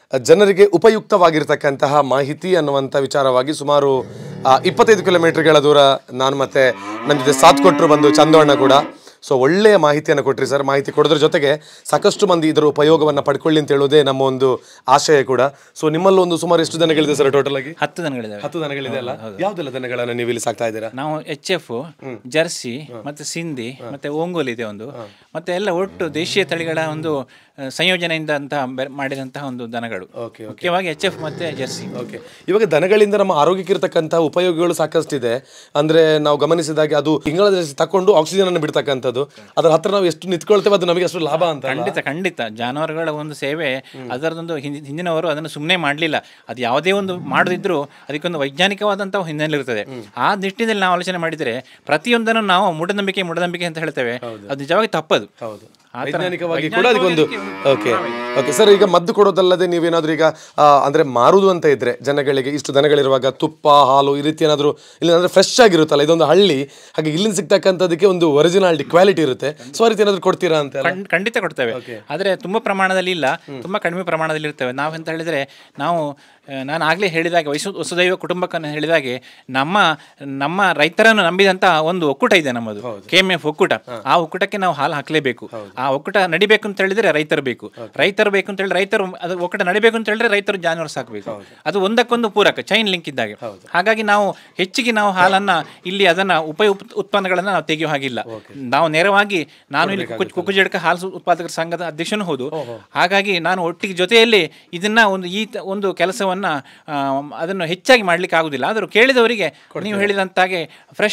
Speaker 2: ಜನರಿಗೆ ಉಪಯುಕ್ತವಾಗಿರ್ತಕ್ಕಂತಹ ಮಾಹಿತಿ ಅನ್ನುವಂಥ ವಿಚಾರವಾಗಿ ಸುಮಾರು ಆ, ಇಪ್ಪತ್ತೈದು ಕಿಲೋಮೀಟರ್ಗಳ ದೂರ ನಾನು ಮತ್ತೆ ನನ್ನ ಜೊತೆ ಸಾಥ್ ಕೊಟ್ಟರು ಬಂದು ಚಂದೋಣ್ಣ ಕೂಡ ಸೊ ಒಳ್ಳೆಯ ಮಾಹಿತಿಯನ್ನು ಕೊಟ್ರಿ ಸರ್ ಮಾಹಿತಿ ಕೊಡೋದ್ರ ಜೊತೆಗೆ ಸಾಕಷ್ಟು ಮಂದಿ ಇದರ ಉಪಯೋಗವನ್ನು ಪಡ್ಕೊಳ್ಳಿ ಅಂತ ಹೇಳೋದೇ ನಮ್ಮ ಒಂದು ಆಶಯ ಕೂಡ ಸೊ ನಿಮ್ಮಲ್ಲಿ ಒಂದು ಸುಮಾರು ಎಷ್ಟು ದನಗಳಿದೆ ಸರ್ ಟೋಟಲ್ ಆಗಿ
Speaker 3: ಹತ್ತು ದನಗಳಿದಾವೆ
Speaker 2: ಹತ್ತು ದನಗಳಿದೆ ಅಲ್ಲ ಯಾವ್ದೆಲ್ಲ ದನಗಳನ್ನು ನೀವು ಇಲ್ಲಿ ಸಾಕ್ತಾ ಇದ್ದೀರಾ
Speaker 3: ನಾವು ಎಚ್ ಎಫ್ ಜರ್ಸಿ ಮತ್ತೆ ಸಿಂಧಿ ಮತ್ತೆ ಓಂಗೋಲ್ ಇದೆ ಒಂದು ಮತ್ತೆ ಎಲ್ಲ ಒಟ್ಟು ದೇಶೀಯ ತಳಿಗಳ ಒಂದು ಆ, ಸಂಯೋಜನೆಯಿಂದ ಅಂತ ಬೆ- ಮಾಡಿದಂತಹ ಒಂದು ದನಗಳು
Speaker 2: ಓಕೆ
Speaker 3: ಮುಖ್ಯವಾಗಿ ಎಚ್ ಎಫ್ ಮತ್ತೆ ಜರ್ಸಿ
Speaker 2: ಓಕೆ ಇವಾಗ ದನಗಳಿಂದ ನಮ್ಮ ಆರೋಗ್ಯಕ್ಕೆ ಇರತಕ್ಕಂಥ ಉಪಯೋಗಗಳು ಸಾಕಷ್ಟಿದೆ ಅಂದ್ರೆ ನಾವು ಗಮನಿಸಿದಾಗೆ ಅದು ತಿಂಗಳ ತಕೊಂಡು ಆಕ್ಸಿಜನ್ ಅನ್ನು ಬಿಡ್ತಕ್ಕಂಥದ್ದು ಅದರ ಹತ್ರ ನಾವು ಎಷ್ಟು ನಿಂತ್ಕೊಳ್ತೇವೆ ಅದು ನಮಗೆ ಅಷ್ಟು ಲಾಭ ಅಂತ ಅಲ್ಲ?
Speaker 3: ಖಂಡಿತ ಖಂಡಿತ ಜಾನುವಾರುಗಳ ಒಂದು ಸೇವೆ ಅದರದೊಂದು ಹಿಂದಿ- ಹಿಂದಿನವರು ಅದನ್ನು ಸುಮ್ಮನೆ ಮಾಡಲಿಲ್ಲ ಅದು ಯಾವುದೇ ಒಂದು ಮಾಡದಿದ್ರು ಅದಕ್ಕೊಂದು ವೈಜ್ಞಾನಿಕವಾದಂತಹ ಹಿನ್ನೆಲೆ ಇರ್ತದೆ ಆ ನಿಟ್ಟಿನಲ್ಲಿ ನಾವು ಆಲೋಚನೆ ಮಾಡಿದರೆ ಪ್ರತಿಯೊಂದನ್ನು ನಾವು ಮೂಢನಂಬಿಕೆ ಮೂಢನಂಬಿಕೆ ಅಂತ ಹೇಳ್ತೇವೆ ಅದು ನಿಜವಾಗಿ ತಪ್ಪದು
Speaker 2: ಹೌದು
Speaker 3: ಆ ಥರ
Speaker 2: ವೈಜ್ಞಾನಿಕವಾಗಿ ಕೂಡ ಅದಕ್ಕೊಂದು ಓಕೆ ಓಕೆ ಸರ್ ಈಗ ಮದ್ದು ಕೊಡೋದಲ್ಲದೆ ನೀವೇನಾದ್ರೂ ಈಗ ಆ, ಅಂದ್ರೆ ಮಾರುದು ಅಂತ ಇದ್ರೆ ಜನಗಳಿಗೆ ಇಷ್ಟು ದನಗಳಿರುವಾಗ ತುಪ್ಪ ಹಾಲು ಈ ರೀತಿ ಏನಾದರೂ ಇಲ್ಲ ಅಂದ್ರೆ ಫ್ರೆಶ್ ಆಗಿರುತ್ತಲ್ಲ ಇದೊಂದು ಹಳ್ಳಿ ಹಾಗೆ ಇಲ್ಲಿಂದ ಸಿಗ್ತಕ್ಕಂಥದಕ್ಕೆ ಒಂದು ಒರಿಜಿನಾಲಿಟಿ ಕ್ವಾಲಿಟಿ ಇರುತ್ತೆ ಸೊ ಆ ರೀತಿ ಏನಾದ್ರು ಕೊಡ್ತೀರಾ ಅಂತ
Speaker 3: ಖಂಡ್- ಖಂಡಿತ ಕೊಡ್ತೇವೆ ಆದರೆ ತುಂಬಾ ಪ್ರಮಾಣದಲ್ಲಿ ಇಲ್ಲ ತುಂಬಾ ಕಡಿಮೆ ಪ್ರಮಾಣದಲ್ಲಿ ಇರ್ತೇವೆ ನಾವೆಂತ ಹೇಳಿದ್ರೆ ನಾವು ಆ, ನಾನು ಆಗಲೇ ಹೇಳಿದಾಗೆ ವೈಸು ವಸುದೈವ ಕುಟುಂಬಕ್ಕನ್ನು ಹೇಳಿದಾಗೆ ನಮ್ಮ ನಮ್ಮ ರೈತರನ್ನು ನಂಬಿದಂತ ಒಂದು ಒಕ್ಕೂಟ ಇದೆ ನಮ್ಮದು ಕೆ ಎಂ ಎಫ್ ಒಕ್ಕೂಟ ಆ ಒಕ್ಕೂಟಕ್ಕೆ ನಾವು ಹಾಲು ಹಾಕಲೇಬೇಕು ಆ ಒಕ್ಕೂಟ ನಡಿಬೇಕು ಅಂತ ಹೇಳಿದ್ರೆ ರೈತರು ಬೇಕು ರೈತರು ಬೇಕು ಅಂತ ಹೇಳಿದ್ರೆ ರೈತರು ಅದು ಒಕ್ಕೂಟ ನಡಿಬೇಕು ಅಂತ ಹೇಳಿದ್ರೆ ರೈತರು ಜಾನುವಾರು ಸಾಕಬೇಕು ಅದು ಒಂದಕ್ಕೊಂದು ಪೂರಕ ಚೈನ್ ಲಿಂಕ್ ಇದ್ದಾಗೆ ಹಾಗಾಗಿ ನಾವು ಹೆಚ್ಚಿಗೆ ನಾವು ಹಾಲನ್ನ ಇಲ್ಲಿ ಅದನ್ನ ಉಪಯುಕ್ತ ಉತ್ಪನ್ನಗಳನ್ನ ನಾವು ತೆಗೆಯೋ ಹಾಗಿಲ್ಲ ನಾವು ನೇರವಾಗಿ ನಾನು ಇಲ್ಲಿ ಕುಕ್ಕು- ಕುಕ್ಕುಜಡ್ಕ ಹಾಲು ಸು- ಉತ್ಪಾದಕರ ಸಂಘದ ಅಧ್ಯಕ್ಷನೂ ಹೌದು ಹಾಗಾಗಿ ನಾನು ಒಟ್ಟಿಗೆ ಜೊತೆಯಲ್ಲಿ ಇದನ್ನ ಒಂದು ಈ ತ- ಒಂದು ಕೆಲಸವನ್ನ ಆ, ಅದನ್ನು ಹೆಚ್ಚಾಗಿ ಮಾಡ್ಲಿಕ್ಕೆ ಆಗುದಿಲ್ಲ ಆದರೂ ಕೇಳಿದವರಿಗೆ ನೀವು ಹೇಳಿದಂತಾಗೆ ಫ್ರೆಶ್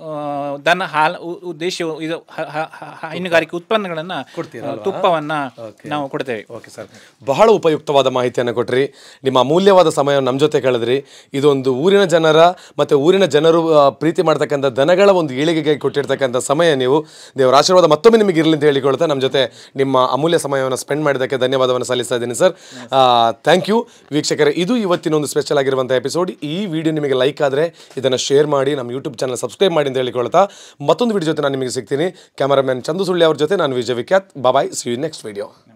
Speaker 3: ದನ ಹಾಲು ಉ- ಉದ್ದೇಶ ಇದು ಹ- ಹ- ಹ- ಹೈನುಗಾರಿಕೆ ಉತ್ಪನ್ನಗಳನ್ನ ಆ, ತುಪ್ಪವನ್ನ ನಾವು ಕೊಡ್ತೇವೆ
Speaker 2: ಓಕೆ ಸರ್ ಬಹಳ ಉಪಯುಕ್ತವಾದ ಮಾಹಿತಿಯನ್ನು ಕೊಟ್ರಿ ನಿಮ್ಮ ಅಮೂಲ್ಯವಾದ ಸಮಯವನ್ನು ನಮ್ಮ ಜೊತೆ ಕಳೆದ್ರಿ ಇದೊಂದು ಊರಿನ ಜನರ ಮತ್ತು ಊರಿನ ಜನರು ಆ, ಪ್ರೀತಿ ಮಾಡ್ತಕ್ಕಂಥ ದನಗಳ ಒಂದು ಏಳಿಗೆಗೆ ಕೊಟ್ಟಿರ್ತಕ್ಕಂಥ ಸಮಯ ನೀವು ದೇವರ ಆಶೀರ್ವಾದ ಮತ್ತೊಮ್ಮೆ ನಿಮಗೆ ಇರಲಿ ಅಂತ ಹೇಳಿಕೊಳ್ತಾ ನಮ್ಮ ಜೊತೆ ನಿಮ್ಮ ಅಮೂಲ್ಯ ಸಮಯವನ್ನು ಸ್ಪೆಂಡ್ ಮಾಡಿದ್ದಕ್ಕೆ ಧನ್ಯವಾದವನ್ನು ಸಲ್ಲಿಸ್ತಾ ಇದ್ದೀನಿ ಸರ್ ಥ್ಯಾಂಕ್ ಯು ವೀಕ್ಷಕರೇ ಇದು ಇವತ್ತಿನ ಒಂದು ಸ್ಪೆಷಲ್ ಆಗಿರುವಂಥ ಎಪಿಸೋಡ್ ಈ ವಿಡಿಯೋ ನಿಮಗೆ ಲೈಕ್ ಆದರೆ ಇದನ್ನು ಶೇರ್ ಮಾಡಿ ನಮ್ಮ ಯೂಟ್ಯೂಬ್ ಚಾನಲ್ ಸಬ್ಸ್ಕ್ರೈಬ್ ಮಾಡಿ ಅಂತ ಹೇಳಿಕೊಳ್ತಾ ಮತ್ತೊಂದು ವಿಡಿಯೋ ಜೊತೆ ನಾನು ನಿಮಗೆ ಸಿಗ್ತೀನಿ ಕ್ಯಾಮರಾಮನ್ ಚಂದು ಸುಳ್ಳಿ ಅವ್ರ ಜೊತೆ ನಾನು Vijay Vikhyat bye see you next video